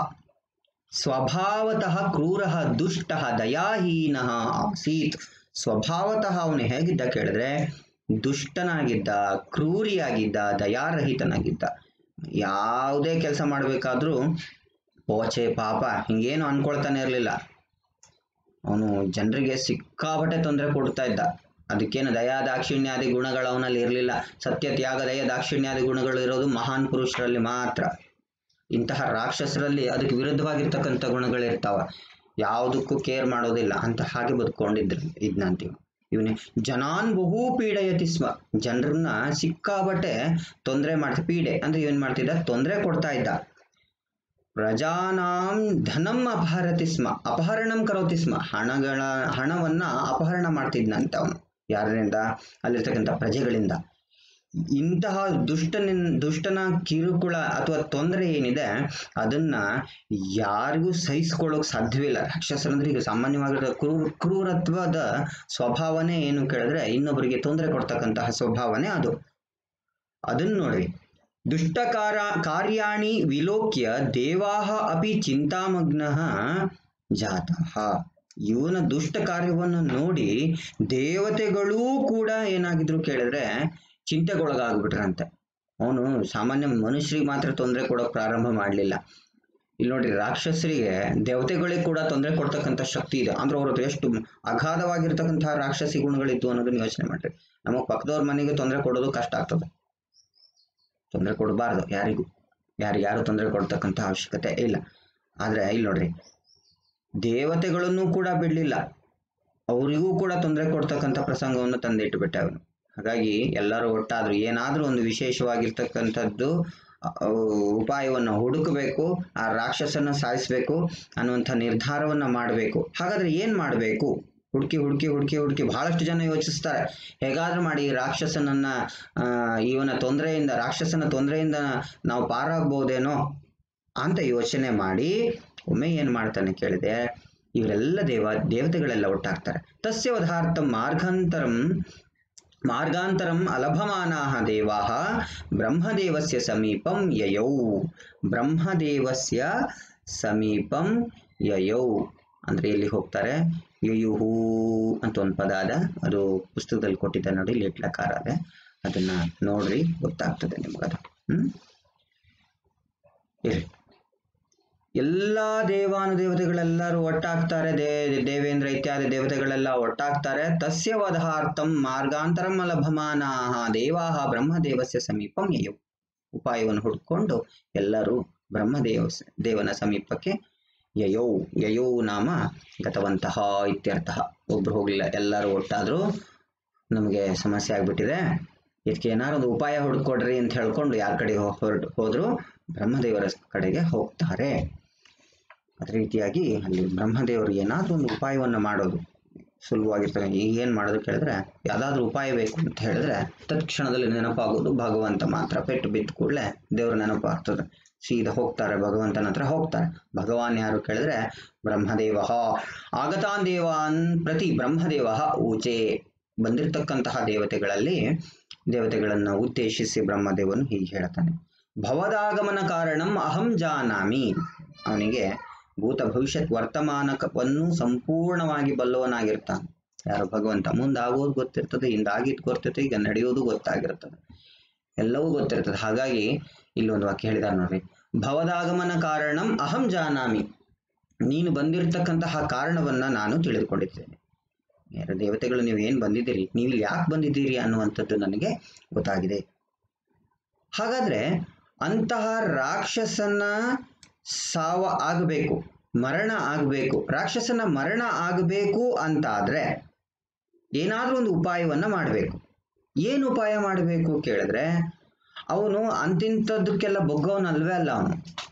ಸ್ವಭಾವತಃ ಕ್ರೂರಃ ದುಷ್ಟಃ ದಯಾಹೀನಃ ಆಸೀತ್ ಸ್ವಭಾವತಃ ಅವನು ಹೇಗಿದ್ದ ಕೇಳಿದ್ರೆ ದುಷ್ಟನಾಗಿದ್ದ ಕ್ರೂರಿಯಾಗಿದ್ದ ದಯಾರಹಿತನಾಗಿದ್ದ ಯಾವುದೇ ಕೆಲಸ ಮಾಡಬೇಕಾದ್ರೂ ಪೋಚೆ ಪಾಪ ಹಿಂಗೇನು ಅನ್ಕೊಳ್ತಾನೆ ಇರಲಿಲ್ಲ ಅವನು ಜನರಿಗೆ ಸಿಕ್ಕಾಪಟ್ಟೆ ತೊಂದರೆ ಕೊಡ್ತಾ ಇದ್ದ ಅದಕ್ಕೇನು ದಯಾ ದಾಕ್ಷಿಣ್ಯಾದಿ ಗುಣಗಳು ಅವನಲ್ಲಿ ಇರಲಿಲ್ಲ ಸತ್ಯ ತ್ಯಾಗ ದಯ ದಾಕ್ಷಿಣ್ಯಾದಿ ಗುಣಗಳು ಇರೋದು ಮಹಾನ್ ಪುರುಷರಲ್ಲಿ ಮಾತ್ರ ಇಂತಹ ರಾಕ್ಷಸರಲ್ಲಿ ಅದಕ್ಕೆ ವಿರುದ್ಧವಾಗಿರ್ತಕ್ಕಂಥ ಗುಣಗಳಿರ್ತಾವ ಯಾವುದಕ್ಕೂ ಕೇರ್ ಮಾಡೋದಿಲ್ಲ ಅಂತ ಹಾಗೆ ಬದುಕೊಂಡಿದ್ರು ಇದ್ನಂತೀವಿ ಇವನೇ ಜನಾನ್ ಬಹು ಪೀಡಯತಿ ಸ್ಮ ಜನರನ್ನ ಸಿಕ್ಕಾಬಟ್ಟೆ ತೊಂದರೆ ಮಾಡ್ತಾ ಪೀಡೆ ಅಂದ್ರೆ ಇವನ್ ಮಾಡ್ತಿದ್ದ ತೊಂದರೆ ಕೊಡ್ತಾ ಇದ್ದ ಪ್ರಜಾನಾಂ ಧನಂ ಅಪಹರತಿ ಸ್ಮ ಅಪಹರಣಂ ಕರೋತಿ ಸ್ಮ ಹಣಗಳ ಹಣವನ್ನ ಅಪಹರಣ ಮಾಡ್ತಿದ್ನಂತ ಅವನು ಯಾರಿಂದ ಅಲ್ಲಿರ್ತಕ್ಕಂಥ ಪ್ರಜೆಗಳಿಂದ ಇಂತಹ ದುಷ್ಟನ ದುಷ್ಟನ ಕಿರುಕುಳ ಅಥವಾ ತೊಂದರೆ ಏನಿದೆ ಅದನ್ನ ಯಾರಿಗೂ ಸಹಿಸ್ಕೊಳ್ಳೋಕ್ ಸಾಧ್ಯವಿಲ್ಲ ರಾಕ್ಷಸರಂದ್ರೆ ಈಗ ಸಾಮಾನ್ಯವಾಗಿರೋ ಕ್ರೂರ ಕ್ರೂರತ್ವದ ಸ್ವಭಾವನೆ ಏನು ಕೇಳಿದ್ರೆ ಇನ್ನೊಬ್ಬರಿಗೆ ತೊಂದರೆ ಕೊಡ್ತಕ್ಕಂತಹ ಸ್ವಭಾವನೆ ಅದು ಅದನ್ನ ನೋಡಿ ದುಷ್ಟಕಾರ ಕಾರ್ಯಾಣಿ ವಿಲೋಕ್ಯ ದೇವಾಹ ಅಪಿ ಚಿಂತಾಮಗ್ನಃ ಜಾತಃ ಇವನ ದುಷ್ಟ ಕಾರ್ಯವನ್ನು ನೋಡಿ ದೇವತೆಗಳೂ ಕೂಡ ಏನಾಗಿದ್ರು ಕೇಳಿದ್ರೆ ಚಿಂತೆಗೊಳಗಾಗ್ಬಿಟ್ರಂತೆ ಅವನು ಸಾಮಾನ್ಯ ಮನುಷ್ಯರಿಗೆ ಮಾತ್ರ ತೊಂದರೆ ಕೊಡೋಕೆ ಪ್ರಾರಂಭ ಮಾಡಲಿಲ್ಲ ಇಲ್ಲಿ ನೋಡಿ ರಾಕ್ಷಸರಿಗೆ ದೇವತೆಗಳಿಗೆ ಕೂಡ ತೊಂದರೆ ಕೊಡ್ತಕ್ಕಂಥ ಶಕ್ತಿ ಇದೆ ಅಂದ್ರೆ ಅವ್ರ ಹತ್ರ ಎಷ್ಟು ಅಗಾಧವಾಗಿರ್ತಕ್ಕಂತಹ ರಾಕ್ಷಸಿ ಗುಣಗಳಿತ್ತು ಅನ್ನೋದನ್ನ ಯೋಚನೆ ಮಾಡ್ರಿ ನಮಗ್ ಪಕ್ಕದವ್ರ ಮನೆಗೆ ತೊಂದರೆ ಕೊಡೋದು ಕಷ್ಟ ಆಗ್ತದೆ ತೊಂದರೆ ಕೊಡಬಾರ್ದು ಯಾರಿಗೂ ಯಾರಿಗ್ಯಾರು ತೊಂದರೆ ಕೊಡ್ತಕ್ಕಂಥ ಅವಶ್ಯಕತೆ ಇಲ್ಲ ಆದ್ರೆ ಇಲ್ಲಿ ನೋಡ್ರಿ ದೇವತೆಗಳನ್ನು ಕೂಡ ಬಿಡ್ಲಿಲ್ಲ ಅವರಿಗೂ ಕೂಡ ತೊಂದರೆ ಕೊಡ್ತಕ್ಕಂಥ ಪ್ರಸಂಗವನ್ನು ತಂದಿಟ್ಟುಬಿಟ್ಟ ಅವನು ಹಾಗಾಗಿ ಎಲ್ಲರೂ ಒಟ್ಟಾದ್ರು ಏನಾದ್ರೂ ಒಂದು ವಿಶೇಷವಾಗಿರ್ತಕ್ಕಂಥದ್ದು ಅಹ್, ಉಪಾಯವನ್ನು ಹುಡುಕಬೇಕು ಆ ರಾಕ್ಷಸನ ಸಾಯಿಸ್ಬೇಕು ಅನ್ನುವಂಥ ನಿರ್ಧಾರವನ್ನ ಮಾಡಬೇಕು ಹಾಗಾದ್ರೆ ಏನ್ ಮಾಡಬೇಕು ಹುಡುಕಿ ಹುಡುಕಿ ಹುಡುಕಿ ಹುಡುಕಿ ಬಹಳಷ್ಟು ಜನ ಯೋಚಿಸ್ತಾರೆ ಹೇಗಾದ್ರೂ ಮಾಡಿ ಈ ರಾಕ್ಷಸನನ್ನ ಆ, ಇವನ ತೊಂದರೆಯಿಂದ ರಾಕ್ಷಸನ ತೊಂದರೆಯಿಂದ ನಾವು ಪಾರಾಗ್ಬೋದೇನೋ ಅಂತ ಯೋಚನೆ ಮಾಡಿ ಒಮ್ಮೆ ಏನ್ ಮಾಡ್ತಾನೆ ಕೇಳಿದೆ ಇವರೆಲ್ಲ ದೇವ ದೇವತೆಗಳೆಲ್ಲ ಒಟ್ಟಾಗ್ತಾರೆ ತಸ್ಯ ವಧಾರ್ಥಂ ಮಾರ್ಗಾಂತರಂ ಮಾರ್ಗಾಂತರಂ ಅಲಭಮಾನಾಹ ದೇವಾಹ ಬ್ರಹ್ಮದೇವಸ್ಯ ಸಮೀಪಂ ಯಯೌ ಬ್ರಹ್ಮದೇವಸ್ಯ ಸಮೀಪಂ ಯಯೌ ಅಂದ್ರೆ ಎಲ್ಲಿ ಹೋಗ್ತಾರೆ ಯಯುಹು ಅಂತ ಒಂದು ಪದ ಅದ ಅದು ಪುಸ್ತಕದಲ್ಲಿ ಕೊಟ್ಟಿದ್ದೆ ನೋಡಿ ಲೇಟ್ಲಕಾರ ಅದೆ ಅದನ್ನ ನೋಡ್ರಿ ಗೊತ್ತಾಗ್ತದೆ ನಿಮ್ಗದು ಹ್ಮ್ ಇರ್ಲಿ ಎಲ್ಲಾ ದೇವಾನುದೇವತೆಗಳೆಲ್ಲರೂ ಒಟ್ಟಾಗ್ತಾರೆ ದೇ ದೇವೇಂದ್ರ ಇತ್ಯಾದಿ ದೇವತೆಗಳೆಲ್ಲ ಒಟ್ಟಾಗ್ತಾರೆ ತಸ್ಯ ವಧಾರ್ಥಂ ಮಾರ್ಗಾಂತರಂ ಲಭಮಾನಾಹ ದೇವಾಹ ಬ್ರಹ್ಮದೇವಸ್ಯ ಸಮೀಪಂ ಯಯೌ ಉಪಾಯವನ್ನು ಹುಡ್ಕೊಂಡು ಎಲ್ಲರೂ ಬ್ರಹ್ಮದೇವ ದೇವನ ಸಮೀಪಕ್ಕೆ ಯಯೌ ಯಯೌ ನಾಮ ಗತವಂತಹ ಇತ್ಯರ್ಥ ಒಬ್ರು ಹೋಗ್ಲಿಲ್ಲ ಎಲ್ಲರೂ ಒಟ್ಟಾದ್ರು ನಮಗೆ ಸಮಸ್ಯೆ ಆಗ್ಬಿಟ್ಟಿದೆ ಇದಕ್ಕೆ ಏನಾದ್ರು ಒಂದು ಉಪಾಯ ಹುಡ್ಕೊಡ್ರಿ ಅಂತ ಹೇಳ್ಕೊಂಡು ಯಾರ ಕಡೆ ಹೊರಟು ಹೋದ್ರು ಬ್ರಹ್ಮದೇವರ ಕಡೆಗೆ ಹೋಗ್ತಾರೆ ಅದೇ ರೀತಿಯಾಗಿ ಅಲ್ಲಿ ಬ್ರಹ್ಮದೇವರು ಏನಾದ್ರೂ ಒಂದು ಉಪಾಯವನ್ನ ಮಾಡೋದು ಸುಲಭವಾಗಿರ್ತದೆ ಈಗ ಏನ್ ಮಾಡೋದು ಕೇಳಿದ್ರೆ ಯಾವ್ದಾದ್ರು ಉಪಾಯ ಬೇಕು ಅಂತ ಹೇಳಿದ್ರೆ ತತ್ಕ್ಷಣದಲ್ಲಿ ನೆನಪಾಗೋದು ಭಗವಂತ ಮಾತ್ರ ಪೆಟ್ಟು ಬಿದ್ದ ಕೂಡಲೇ ದೇವ್ರ ನೆನಪಾಗ್ತದೆ ಸೀದಾ ಹೋಗ್ತಾರೆ ಭಗವಂತನ ಹತ್ರ ಹೋಗ್ತಾರೆ ಭಗವಾನ್ ಯಾರು ಕೇಳಿದ್ರೆ ಬ್ರಹ್ಮದೇವ ಆಗತಾನ್ ದೇವಾನ್ ಪ್ರತಿ ಬ್ರಹ್ಮದೇವ ಊಚೆ ಬಂದಿರತಕ್ಕಂತಹ ದೇವತೆಗಳಲ್ಲಿ ದೇವತೆಗಳನ್ನ ಉದ್ದೇಶಿಸಿ ಬ್ರಹ್ಮದೇವನು ಹೀಗೆ ಹೇಳ್ತಾನೆ ಭವದಾಗಮನ ಕಾರಣಂ ಅಹಂ ಜಾನಾಮಿ ಅವನಿಗೆ ಭೂತ ಭವಿಷ್ಯತ್ ವರ್ತಮಾನವನ್ನು ಸಂಪೂರ್ಣವಾಗಿ ಬಲ್ಲವನಾಗಿರ್ತಾನೆ ಯಾರು ಭಗವಂತ ಮುಂದಾಗೋದು ಗೊತ್ತಿರ್ತದೆ ಹಿಂದಾಗಿದ್ದು ಗೊತ್ತಿರ್ತದೆ ಈಗ ನಡೆಯೋದು ಗೊತ್ತಾಗಿರ್ತದೆ ಎಲ್ಲವೂ ಗೊತ್ತಿರ್ತದೆ ಹಾಗಾಗಿ ಇಲ್ಲಿ ಒಂದು ವಾಕ್ಯ ಹೇಳಿದಾರೆ ನೋಡ್ರಿ ಭವದಾಗಮನ ಕಾರಣಂ ಅಹಂ ಜಾನಾಮಿ ನೀನು ಬಂದಿರತಕ್ಕಂತಹ ಕಾರಣವನ್ನ ನಾನು ತಿಳಿದುಕೊಂಡಿದ್ದೇನೆ ಯಾರ ದೇವತೆಗಳು ನೀವು ಏನ್ ಬಂದಿದ್ದೀರಿ ನೀವು ಇಲ್ಲಿ ಯಾಕೆ ಬಂದಿದ್ದೀರಿ ಅನ್ನುವಂಥದ್ದು ನನಗೆ ಗೊತ್ತಾಗಿದೆ ಹಾಗಾದ್ರೆ ಅಂತಹ ರಾಕ್ಷಸನ ಸಾವ ಆಗಬೇಕು ಮರಣ ಆಗಬೇಕು ರಾಕ್ಷಸನ ಮರಣ ಆಗಬೇಕು ಅಂತಾದ್ರೆ ಏನಾದ್ರೂ ಒಂದು ಉಪಾಯವನ್ನ ಮಾಡಬೇಕು ಏನು ಉಪಾಯ ಮಾಡಬೇಕು ಕೇಳಿದ್ರೆ ಅವನು ಅಂತಿಂಥದ್ದಕ್ಕೆಲ್ಲ ಬಗ್ಗವನಲ್ವೇ ಅಲ್ಲ ಅವನು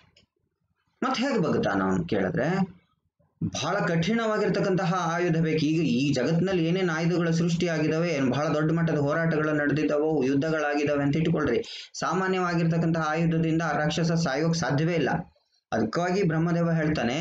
ಮತ್ತೆ ಹೇಗೆ ಬಗ್ತಾನ ಅವನು ಕೇಳಿದ್ರೆ ಬಹಳ ಕಠಿಣವಾಗಿರ್ತಕ್ಕಂತಹ ಆಯುಧ ಬೇಕು ಈಗ ಈ ಜಗತ್ತಿನಲ್ಲಿ ಏನೇನು ಆಯುಧಗಳ ಸೃಷ್ಟಿಯಾಗಿದ್ದಾವೆ ಏನು ಬಹಳ ದೊಡ್ಡ ಮಟ್ಟದ ಹೋರಾಟಗಳು ನಡೆದಿದ್ದಾವೋ ಯುದ್ಧಗಳಾಗಿದ್ದಾವೆ ಅಂತ ಇಟ್ಕೊಳ್ರಿ ಸಾಮಾನ್ಯವಾಗಿರ್ತಕ್ಕಂತಹ ಆಯುಧದಿಂದ ಆ ರಾಕ್ಷಸ ಸಾಯೋಕ್ ಸಾಧ್ಯವೇ ಇಲ್ಲ ಅದಕ್ಕಾಗಿ ಬ್ರಹ್ಮದೇವ ಹೇಳ್ತಾನೆ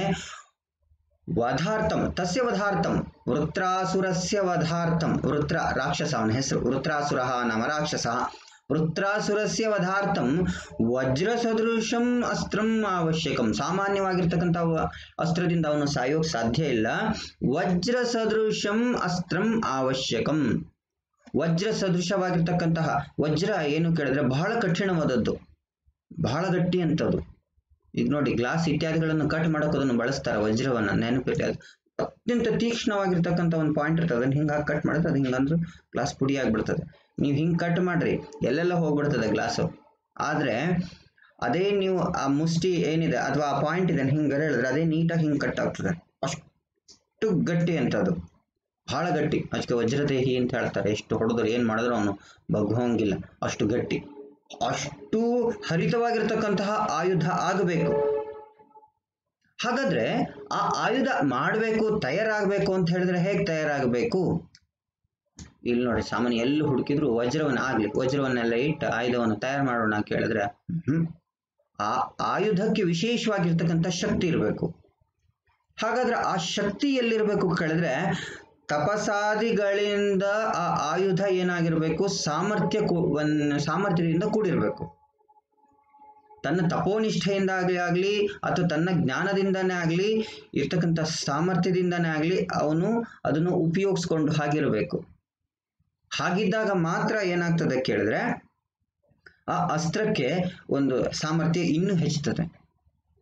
ವಧಾರ್ಥಂ ತಸ್ಯ ವಧಾರ್ಥಂ ವೃತ್ರಾಸುರಸ್ಯ ವಧಾರ್ಥಂ ವೃತ್ರ ರಾಕ್ಷಸ ಅವನ ಹೆಸರು ವೃತ್ರಾಸುರ ನಾಮ ರಾಕ್ಷಸ ವೃತ್ರಾಸುರಸ್ಯ ವಧಾರ್ಥಂ ವಜ್ರ ಸದೃಶಂ ಅಸ್ತ್ರಂ ಅವಶ್ಯಕಂ ಸಾಮಾನ್ಯವಾಗಿರ್ತಕ್ಕಂಥ ವ- ಅಸ್ತ್ರದಿಂದ ಅವನು ಸಾಯೋಕ್ ಸಾಧ್ಯ ಇಲ್ಲ ವಜ್ರ ಸದೃಶಂ ಅಸ್ತ್ರಂ ಅವಶ್ಯಕಂ ವಜ್ರ ಸದೃಶವಾಗಿರ್ತಕ್ಕಂತಹ ವಜ್ರ ಏನು ಕೇಳಿದ್ರೆ ಬಹಳ ಕಠಿಣವಾದದ್ದು ಬಹಳ ಗಟ್ಟಿ ಅಂತದ್ದು ಈಗ ನೋಡಿ ಗ್ಲಾಸ್ ಇತ್ಯಾದಿಗಳನ್ನು ಕಟ್ ಮಾಡೋಕೆ ಅದನ್ನು ಬಳಸ್ತಾರೆ ವಜ್ರವನ್ನ ನೆನಪಿಟ್ಟು ಅದು ಅತ್ಯಂತ ತೀಕ್ಷ್ಣವಾಗಿರ್ತಕ್ಕಂಥ ಒಂದು ಪಾಯಿಂಟ್ ಇರ್ತದೆ ಅದನ್ನ ಹಿಂಗಾಗಿ ಕಟ್ ಮಾಡಿದ್ರೆ ಅದು ಹಿಂಗಂದ್ರೆ ಗ್ಲಾಸ್ ಪುಡಿ ಆಗ್ಬಿಡ್ತದೆ ನೀವು ಹಿಂಗೆ ಕಟ್ ಮಾಡ್ರಿ ಎಲ್ಲೆಲ್ಲ ಹೋಗ್ಬಿಡ್ತದೆ ಗ್ಲಾಸು ಆದ್ರೆ ಅದೇ ನೀವು ಆ ಮುಷ್ಟಿ ಏನಿದೆ ಅಥವಾ ಆ ಪಾಯಿಂಟ್ ಇದೆ ಹಿಂಗೆ ಹೇಳಿದ್ರೆ ಅದೇ ನೀಟಾಗಿ ಹಿಂಗೆ ಕಟ್ ಆಗ್ತದೆ ಅಷ್ಟು ಗಟ್ಟಿ ಅಂತ ಅದು ಬಹಳ ಗಟ್ಟಿ ಅದಕ್ಕೆ ವಜ್ರದೇಹಿ ಅಂತ ಹೇಳ್ತಾರೆ ಎಷ್ಟು ಹೊಡೆದ್ರು ಏನ್ ಮಾಡಿದ್ರು ಅವನು ಬಗ್ಗೋಂಗಿಲ್ಲ ಅಷ್ಟು ಗಟ್ಟಿ ಅಷ್ಟು ಹರಿತವಾಗಿರ್ತಕ್ಕಂತಹ ಆಯುಧ ಆಗಬೇಕು ಹಾಗಾದ್ರೆ ಆ ಆಯುಧ ಮಾಡಬೇಕು ತಯಾರಾಗಬೇಕು ಅಂತ ಹೇಳಿದ್ರೆ ಹೇಗೆ ತಯಾರಾಗಬೇಕು ಇಲ್ಲಿ ನೋಡಿ ಸಾಮಾನ್ಯ ಎಲ್ಲಿ ಹುಡುಕಿದ್ರು ವಜ್ರವನ್ನ ಆಗ್ಲಿ ವಜ್ರವನ್ನೆಲ್ಲ ಇಟ್ಟು ಆಯುಧವನ್ನು ತಯಾರು ಮಾಡೋಣ ಕೇಳಿದ್ರೆ ಹ್ಮ್ ಆ ಆಯುಧಕ್ಕೆ ವಿಶೇಷವಾಗಿರ್ತಕ್ಕಂಥ ಶಕ್ತಿ ಇರಬೇಕು ಹಾಗಾದ್ರೆ ಆ ಶಕ್ತಿ ಎಲ್ಲಿರ್ಬೇಕು ಕೇಳಿದ್ರೆ ತಪಸಾದಿಗಳಿಂದ ಆ ಆಯುಧ ಏನಾಗಿರ್ಬೇಕು ಸಾಮರ್ಥ್ಯ ಕೂ- ವನ್- ಸಾಮರ್ಥ್ಯದಿಂದ ಕೂಡಿರ್ಬೇಕು ತನ್ನ ತಪೋನಿಷ್ಠೆಯಿಂದ ಆಗಲಿ ಆಗಲಿ ಅಥವಾ ತನ್ನ ಜ್ಞಾನದಿಂದನೇ ಆಗಲಿ ಇರ್ತಕ್ಕಂಥ ಸಾಮರ್ಥ್ಯದಿಂದನೇ ಆಗಲಿ ಅವನು ಅದನ್ನು ಉಪಯೋಗಿಸ್ಕೊಂಡು ಹಾಗಿರಬೇಕು ಹಾಗಿದ್ದಾಗ ಮಾತ್ರ ಏನಾಗ್ತದೆ ಕೇಳಿದ್ರೆ ಆ ಅಸ್ತ್ರಕ್ಕೆ ಒಂದು ಸಾಮರ್ಥ್ಯ ಇನ್ನೂ ಹೆಚ್ಚುತ್ತದೆ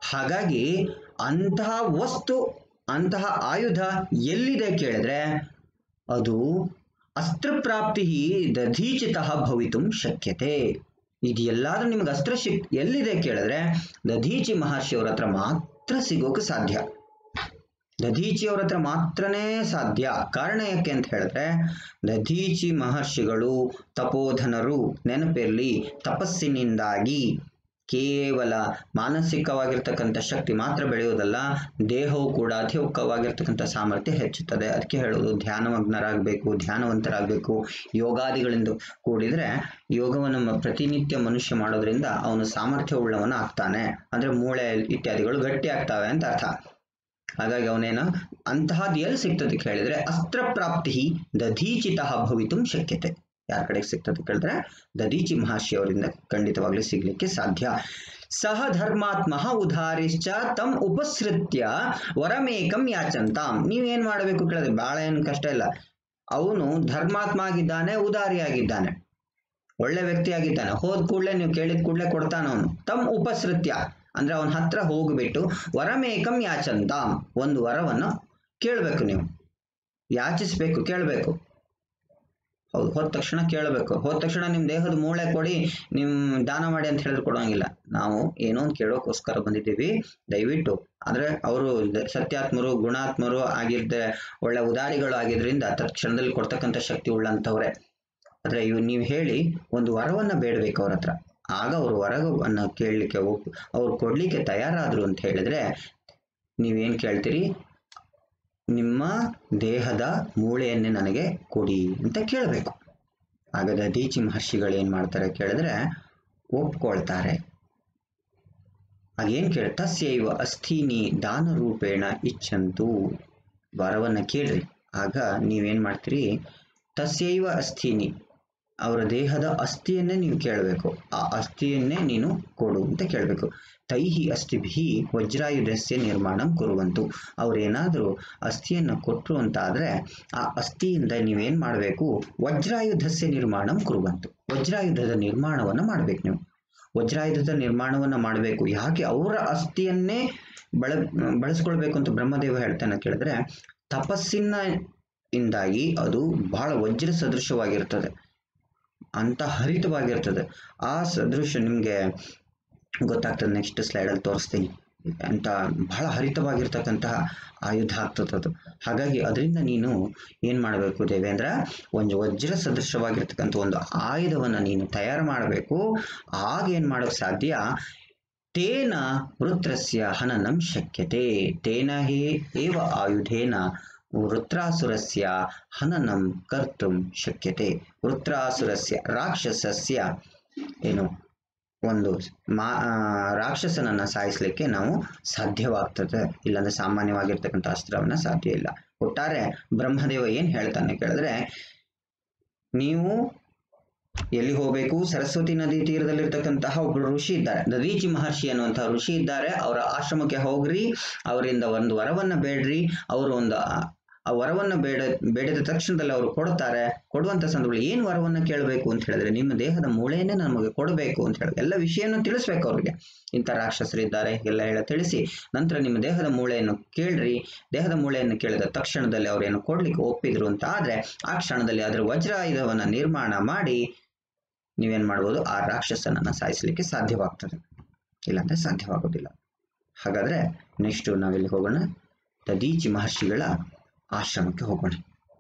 ಹಾಗಾಗಿ ಅಂತಹ ವಸ್ತು ಅಂತಹ ಆಯುಧ ಎಲ್ಲಿದೆ ಕೇಳಿದ್ರೆ ಅದು ಅಸ್ತ್ರಪ್ರಾಪ್ತಿ ದಧೀಚಿತ ಭವಿತು ಶಕ್ಯತೆ ಇದು ಎಲ್ಲಾದ್ರೂ ನಿಮ್ಗೆ ಅಸ್ತ್ರ ಶಿಕ್ ಎಲ್ಲಿದೆ ಕೇಳಿದ್ರೆ ದಧೀಚಿ ಮಹರ್ಷಿಯವ್ರ ಹತ್ರ ಮಾತ್ರ ಸಿಗೋಕೆ ಸಾಧ್ಯ ದಧೀಚಿಯವ್ರ ಹತ್ರ ಮಾತ್ರನೇ ಸಾಧ್ಯ ಕಾರಣ ಯಾಕೆ ಅಂತ ಹೇಳಿದ್ರೆ ದಧೀಚಿ ಮಹರ್ಷಿಗಳು ತಪೋಧನರು ನೆನಪಿರಲಿ ತಪಸ್ಸಿನಿಂದಾಗಿ ಕೇವಲ ಮಾನಸಿಕವಾಗಿರ್ತಕ್ಕಂಥ ಶಕ್ತಿ ಮಾತ್ರ ಬೆಳೆಯೋದಲ್ಲ ದೇಹವು ಕೂಡ ಅಧಿಕವಾಗಿರ್ತಕ್ಕಂಥ ಸಾಮರ್ಥ್ಯ ಹೆಚ್ಚುತ್ತದೆ ಅದಕ್ಕೆ ಹೇಳೋದು ಧ್ಯಾನಮಗ್ನರಾಗಬೇಕು ಧ್ಯಾನವಂತರಾಗಬೇಕು ಯೋಗಾದಿಗಳಿಂದ ಕೂಡಿದ್ರೆ ಯೋಗವನ್ನು ಮ- ಪ್ರತಿನಿತ್ಯ ಮನುಷ್ಯ ಮಾಡೋದ್ರಿಂದ ಅವನು ಸಾಮರ್ಥ್ಯವುಳ್ಳವನ ಆಗ್ತಾನೆ ಅಂದ್ರೆ ಮೂಳೆ ಇತ್ಯಾದಿಗಳು ಗಟ್ಟಿ ಆಗ್ತವೆ ಅಂತ ಅರ್ಥ ಹಾಗಾಗಿ ಅವನೇನು ಅಂತಹದ್ದು ಎಲ್ಲಿ ಸಿಗ್ತದೆ ಕೇಳಿದ್ರೆ ಅಸ್ತ್ರ ಪ್ರಾಪ್ತಿ ದಧೀಚಿತ ಭವಿತು ಶಕ್ಯತೆ ಯಾರ ಕಡೆಗೆ ಸಿಗ್ತದೆ ಕೇಳಿದ್ರೆ ದಧೀಚಿ ಮಹರ್ಷಿ ಅವರಿಂದ ಖಂಡಿತವಾಗ್ಲೂ ಸಿಗ್ಲಿಕ್ಕೆ ಸಾಧ್ಯ ಸಹ ಧರ್ಮಾತ್ಮ ಉದಾರಿಶ್ಚ ತಮ್ ಉಪಸೃತ್ಯ ವರಮೇಕಂ ಯಾಚಂತಾಂ ನೀವೇನ್ ಮಾಡಬೇಕು ಕೇಳಿದ್ರೆ ಬಹಳ ಏನು ಕಷ್ಟ ಇಲ್ಲ ಅವನು ಧರ್ಮಾತ್ಮ ಆಗಿದ್ದಾನೆ ಉದಾರಿ ಆಗಿದ್ದಾನೆ ಒಳ್ಳೆ ವ್ಯಕ್ತಿ ಆಗಿದ್ದಾನೆ ಹೋದ ಕೂಡಲೇ ನೀವು ಕೇಳಿದ ಕೂಡಲೇ ಕೊಡ್ತಾನ ಅವನು ತಮ್ ಉಪಸೃತ್ಯ ಅಂದ್ರೆ ಅವನ ಹತ್ರ ಹೋಗ್ಬಿಟ್ಟು ವರಮೇಕಂ ಯಾಚಂತಾಂ ಒಂದು ವರವನ್ನು ಕೇಳಬೇಕು ನೀವು ಯಾಚಿಸ್ಬೇಕು ಕೇಳಬೇಕು ಹೌದು ಹೋದ ತಕ್ಷಣ ಕೇಳಬೇಕು ಹೋದ ತಕ್ಷಣ ನಿಮ್ಮ ದೇಹದ ಮೂಳೆ ಕೊಡಿ ನಿಮ್ ದಾನ ಮಾಡಿ ಅಂತ ಹೇಳಿದ್ರೆ ಕೊಡೋಂಗಿಲ್ಲ ನಾವು ಏನೋ ಒಂದು ಕೇಳೋಕ್ಕೋಸ್ಕರ ಬಂದಿದ್ದೀವಿ ದಯವಿಟ್ಟು ಆದ್ರೆ ಅವರು ಸತ್ಯಾತ್ಮರು ಗುಣಾತ್ಮರು ಆಗಿರ್ದೆ ಒಳ್ಳೆ ಉದಾರಿಗಳು ಆಗಿದ್ರಿಂದ ತತ್ಕ್ಷಣದಲ್ಲಿ ಕೊಡ್ತಕ್ಕಂಥ ಶಕ್ತಿ ಉಳ್ಳಂಥವ್ರೆ ಆದ್ರೆ ಇವ್ ನೀವು ಹೇಳಿ ಒಂದು ವರವನ್ನ ಬೇಡಬೇಕು ಅವ್ರ ಹತ್ರ ಆಗ ಅವರು ವರವನ್ನ ಕೇಳಲಿಕ್ಕೆ ಒಪ್ ಅವ್ರು ಕೊಡ್ಲಿಕ್ಕೆ ತಯಾರಾದ್ರು ಅಂತ ಹೇಳಿದ್ರೆ ನೀವೇನ್ ಕೇಳ್ತೀರಿ ನಿಮ್ಮ ದೇಹದ ಮೂಳೆಯನ್ನೇ ನನಗೆ ಕೊಡಿ ಅಂತ ಕೇಳಬೇಕು ಆಗ ದಧೀಚಿ ಮಹರ್ಷಿಗಳು ಏನ್ ಮಾಡ್ತಾರೆ ಕೇಳಿದ್ರೆ ಒಪ್ಕೊಳ್ತಾರೆ ಆಗೇನ್ ಕೇಳ ತಸ್ಯೈವ ಅಸ್ಥೀನಿ ದಾನ ರೂಪೇಣ ಇಚ್ಛಂತು ವರವನ್ನ ಕೇಳ್ರಿ ಆಗ ನೀವೇನ್ ಮಾಡ್ತೀರಿ ತಸ್ಯೈವ ಅಸ್ಥೀನಿ ಅವರ ದೇಹದ ಅಸ್ಥಿಯನ್ನೇ ನೀವು ಕೇಳಬೇಕು ಆ ಅಸ್ಥಿಯನ್ನೇ ನೀನು ಕೊಡು ಅಂತ ಕೇಳಬೇಕು ತೈಹಿ ಅಸ್ಥಿಭಿ ವಜ್ರಾಯುಧಸ್ಯ ನಿರ್ಮಾಣ ಕುರುವಂತು ಅವ್ರೇನಾದರೂ ಅಸ್ಥಿಯನ್ನು ಕೊಟ್ಟರು ಅಂತಾದ್ರೆ ಆ ಅಸ್ಥಿಯಿಂದ ನೀವೇನ್ ಮಾಡಬೇಕು ವಜ್ರಾಯುಧಸ್ಯ ನಿರ್ಮಾಣ ಕುರುವಂತು ವಜ್ರಾಯುಧದ ನಿರ್ಮಾಣವನ್ನು ಮಾಡ್ಬೇಕು ನೀವು ವಜ್ರಾಯುಧದ ನಿರ್ಮಾಣವನ್ನ ಮಾಡಬೇಕು ಯಾಕೆ ಅವರ ಅಸ್ಥಿಯನ್ನೇ ಬಳ ಬಳಸ್ಕೊಳ್ಬೇಕು ಅಂತ ಬ್ರಹ್ಮದೇವ ಹೇಳ್ತಾನೆ ಕೇಳಿದ್ರೆ ತಪಸ್ಸಿನ ಇಂದಾಗಿ ಅದು ಬಹಳ ವಜ್ರ ಸದೃಶವಾಗಿರ್ತದೆ ಅಂತ ಹರಿತವಾಗಿರ್ತದೆ ಆ ಸದೃಶ ನಿಮಗೆ ಗೊತ್ತಾಗ್ತದೆ ನೆಕ್ಸ್ಟ್ ಸ್ಲೈಡಲ್ಲಿ ತೋರಿಸ್ತೀನಿ ಅಂತ ಬಹಳ ಹರಿತವಾಗಿರ್ತಕ್ಕಂತಹ ಆಯುಧ ಆಗ್ತದೆ ಅದು ಹಾಗಾಗಿ ಅದರಿಂದ ನೀನು ಏನ್ ಮಾಡಬೇಕು ದೇವೇಂದ್ರ ಒಂದು ವಜ್ರ ಸದೃಶವಾಗಿರ್ತಕ್ಕಂಥ ಒಂದು ಆಯುಧವನ್ನ ನೀನು ತಯಾರು ಮಾಡಬೇಕು ಆಗ ಏನ್ ಮಾಡೋಕ್ ಸಾಧ್ಯ ತೇನ ವೃತ್ರಸ್ಯ ಹನನಂ ಶಕ್ಯತೆ ತೇನ ಹೇ ಏವ ಆಯುಧೇನ ವೃತ್ರಾಸುರಸ್ಯ ಹನನಂ ಕರ್ತುಂ ಶಕ್ಯತೆ ವೃತ್ರಾಸುರಸ್ಯ ರಾಕ್ಷಸಸ್ಯ ಏನು ಒಂದು ಮಾ ಆ, ರಾಕ್ಷಸನನ್ನ ಸಾಯಿಸ್ಲಿಕ್ಕೆ ನಾವು ಸಾಧ್ಯವಾಗ್ತದೆ ಇಲ್ಲಾಂದ್ರೆ ಸಾಮಾನ್ಯವಾಗಿರ್ತಕ್ಕಂಥ ಅಸ್ತ್ರವನ್ನ ಸಾಧ್ಯ ಇಲ್ಲ ಒಟ್ಟಾರೆ ಬ್ರಹ್ಮದೇವ ಏನ್ ಹೇಳ್ತಾನೆ ಕೇಳಿದ್ರೆ ನೀವು ಎಲ್ಲಿ ಹೋಗಬೇಕು ಸರಸ್ವತಿ ನದಿ ತೀರದಲ್ಲಿರ್ತಕ್ಕಂತಹ ಒಬ್ಬರು ಋಷಿ ಇದ್ದಾರೆ ದದೀಚಿ ಮಹರ್ಷಿ ಅನ್ನುವಂತಹ ಋಷಿ ಇದ್ದಾರೆ ಅವರ ಆಶ್ರಮಕ್ಕೆ ಹೋಗ್ರಿ ಅವರಿಂದ ಒಂದು ವರವನ್ನ ಬೇಡ್ರಿ ಅವರು ಒಂದು ಆ- ಆ ವರವನ್ನ ಬೇಡ ಬೇಡಿದ ತಕ್ಷಣದಲ್ಲಿ ಅವರು ಕೊಡ್ತಾರೆ ಕೊಡುವಂತ ಸಂದರ್ಭದಲ್ಲಿ ಏನ್ ವರವನ್ನ ಕೇಳಬೇಕು ಅಂತ ಹೇಳಿದ್ರೆ ನಿಮ್ಮ ದೇಹದ ಮೂಳೆಯನ್ನೇ ನಮಗೆ ಕೊಡಬೇಕು ಅಂತ ಹೇಳಿ ಎಲ್ಲ ವಿಷಯನೂ ತಿಳಿಸ್ಬೇಕು ಅವ್ರಿಗೆ ಇಂಥ ರಾಕ್ಷಸರಿದ್ದಾರೆ ಎಲ್ಲ ಹೇಳ ತಿಳಿಸಿ ನಂತರ ನಿಮ್ಮ ದೇಹದ ಮೂಳೆಯನ್ನು ಕೇಳ್ರಿ ದೇಹದ ಮೂಳೆಯನ್ನು ಕೇಳಿದ ತಕ್ಷಣದಲ್ಲಿ ಅವರೇನು ಕೊಡ್ಲಿಕ್ಕೆ ಒಪ್ಪಿದ್ರು ಅಂತ ಆದ್ರೆ ಆ ಕ್ಷಣದಲ್ಲಿ ಅದರ ವಜ್ರಾಯುಧವನ್ನ ನಿರ್ಮಾಣ ಮಾಡಿ ನೀವೇನ್ ಮಾಡ್ಬೋದು ಆ ರಾಕ್ಷಸನನ್ನ ಸಾಯಿಸಲಿಕ್ಕೆ ಸಾಧ್ಯವಾಗ್ತದೆ ಇಲ್ಲಾಂದ್ರೆ ಸಾಧ್ಯವಾಗೋದಿಲ್ಲ ಹಾಗಾದ್ರೆ ನೆಕ್ಸ್ಟ್ ನಾವೆಲ್ಲಿ ಹೋಗೋಣ ದದೀಚಿ ಮಹರ್ಷಿಗಳ ಆಶ್ರಮಕ್ಕೆ ಹೋಗೋಣ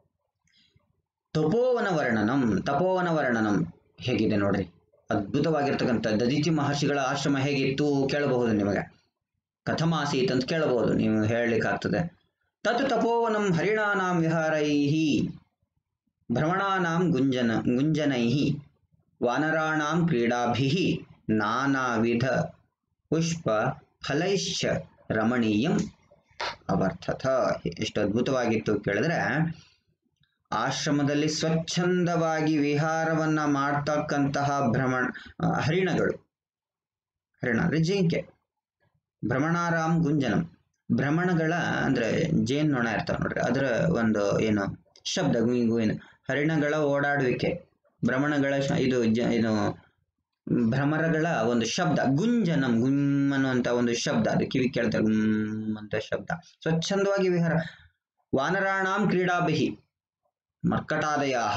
ತಪೋವನ ವರ್ಣನಂ ತಪೋವನ ವರ್ಣನಂ ಹೇಗಿದೆ ನೋಡ್ರಿ ಅದ್ಭುತವಾಗಿರ್ತಕ್ಕಂಥ ದದೀಚಿ ಮಹರ್ಷಿಗಳ ಆಶ್ರಮ ಹೇಗಿತ್ತು ಕೇಳಬಹುದು ನಿಮಗೆ ಕಥಮಾಸೀತ್ ಅಂತ ಕೇಳಬಹುದು ನೀವು ಹೇಳಲಿಕ್ಕಾಗ್ತದೆ ತತ್ ತಪೋವನಂ ಹರಿಣಾನಾಂ ವಿಹಾರೈಹಿ ಭ್ರಮಣಾನಾಂ ಗುಂಜನ ಗುಂಜನೈಃ ವಾನರಾಣಾಂ ಕ್ರೀಡಾಭಿಃ ನಾನಾವಿಧ ಪುಷ್ಪ ಫಲೈಶ್ಚ ರಮಣೀಯಂ ಅವರ್ಥಥ ಎಷ್ಟು ಅದ್ಭುತವಾಗಿತ್ತು ಕೇಳಿದ್ರೆ ಆಶ್ರಮದಲ್ಲಿ ಸ್ವಚ್ಛಂದವಾಗಿ ವಿಹಾರವನ್ನ ಮಾಡ್ತಕ್ಕಂತಹ ಭ್ರಮಣ ಆ, ಹರಿಣಗಳು ಹರಿಣ ಅಂದ್ರೆ ಜಿಂಕೆ ಭ್ರಮಣಾರಾಮ್ ಗುಂಜನಂ ಭ್ರಮಣಗಳ ಅಂದ್ರೆ ಜೇನ್ ನೊಣ ಇರ್ತಾವ ನೋಡ್ರಿ ಅದರ ಒಂದು ಏನು ಶಬ್ದ ಗುಯ್ ಗುಯಿನ್ ಹರಿಣಗಳ ಓಡಾಡುವಿಕೆ ಭ್ರಮಣಗಳ ಶ- ಇದು ಜ- ಇದು ಭ್ರಮರಗಳ ಒಂದು ಶಬ್ದ ಗುಂಜನಂ ಗುಮ್ ಅನ್ನುವಂತ ಒಂದು ಶಬ್ದ ಅದು ಕಿವಿ ಕೇಳ್ತಾರೆ ಗುಮ್ ಅಂತ ಶಬ್ದ ಸ್ವಚ್ಛಂದವಾಗಿ ವಿಹಾರ ವಾನರಾಣಾಂ ಕ್ರೀಡಾಭಿಹಿ ಮರ್ಕಟಾದಯಾಹ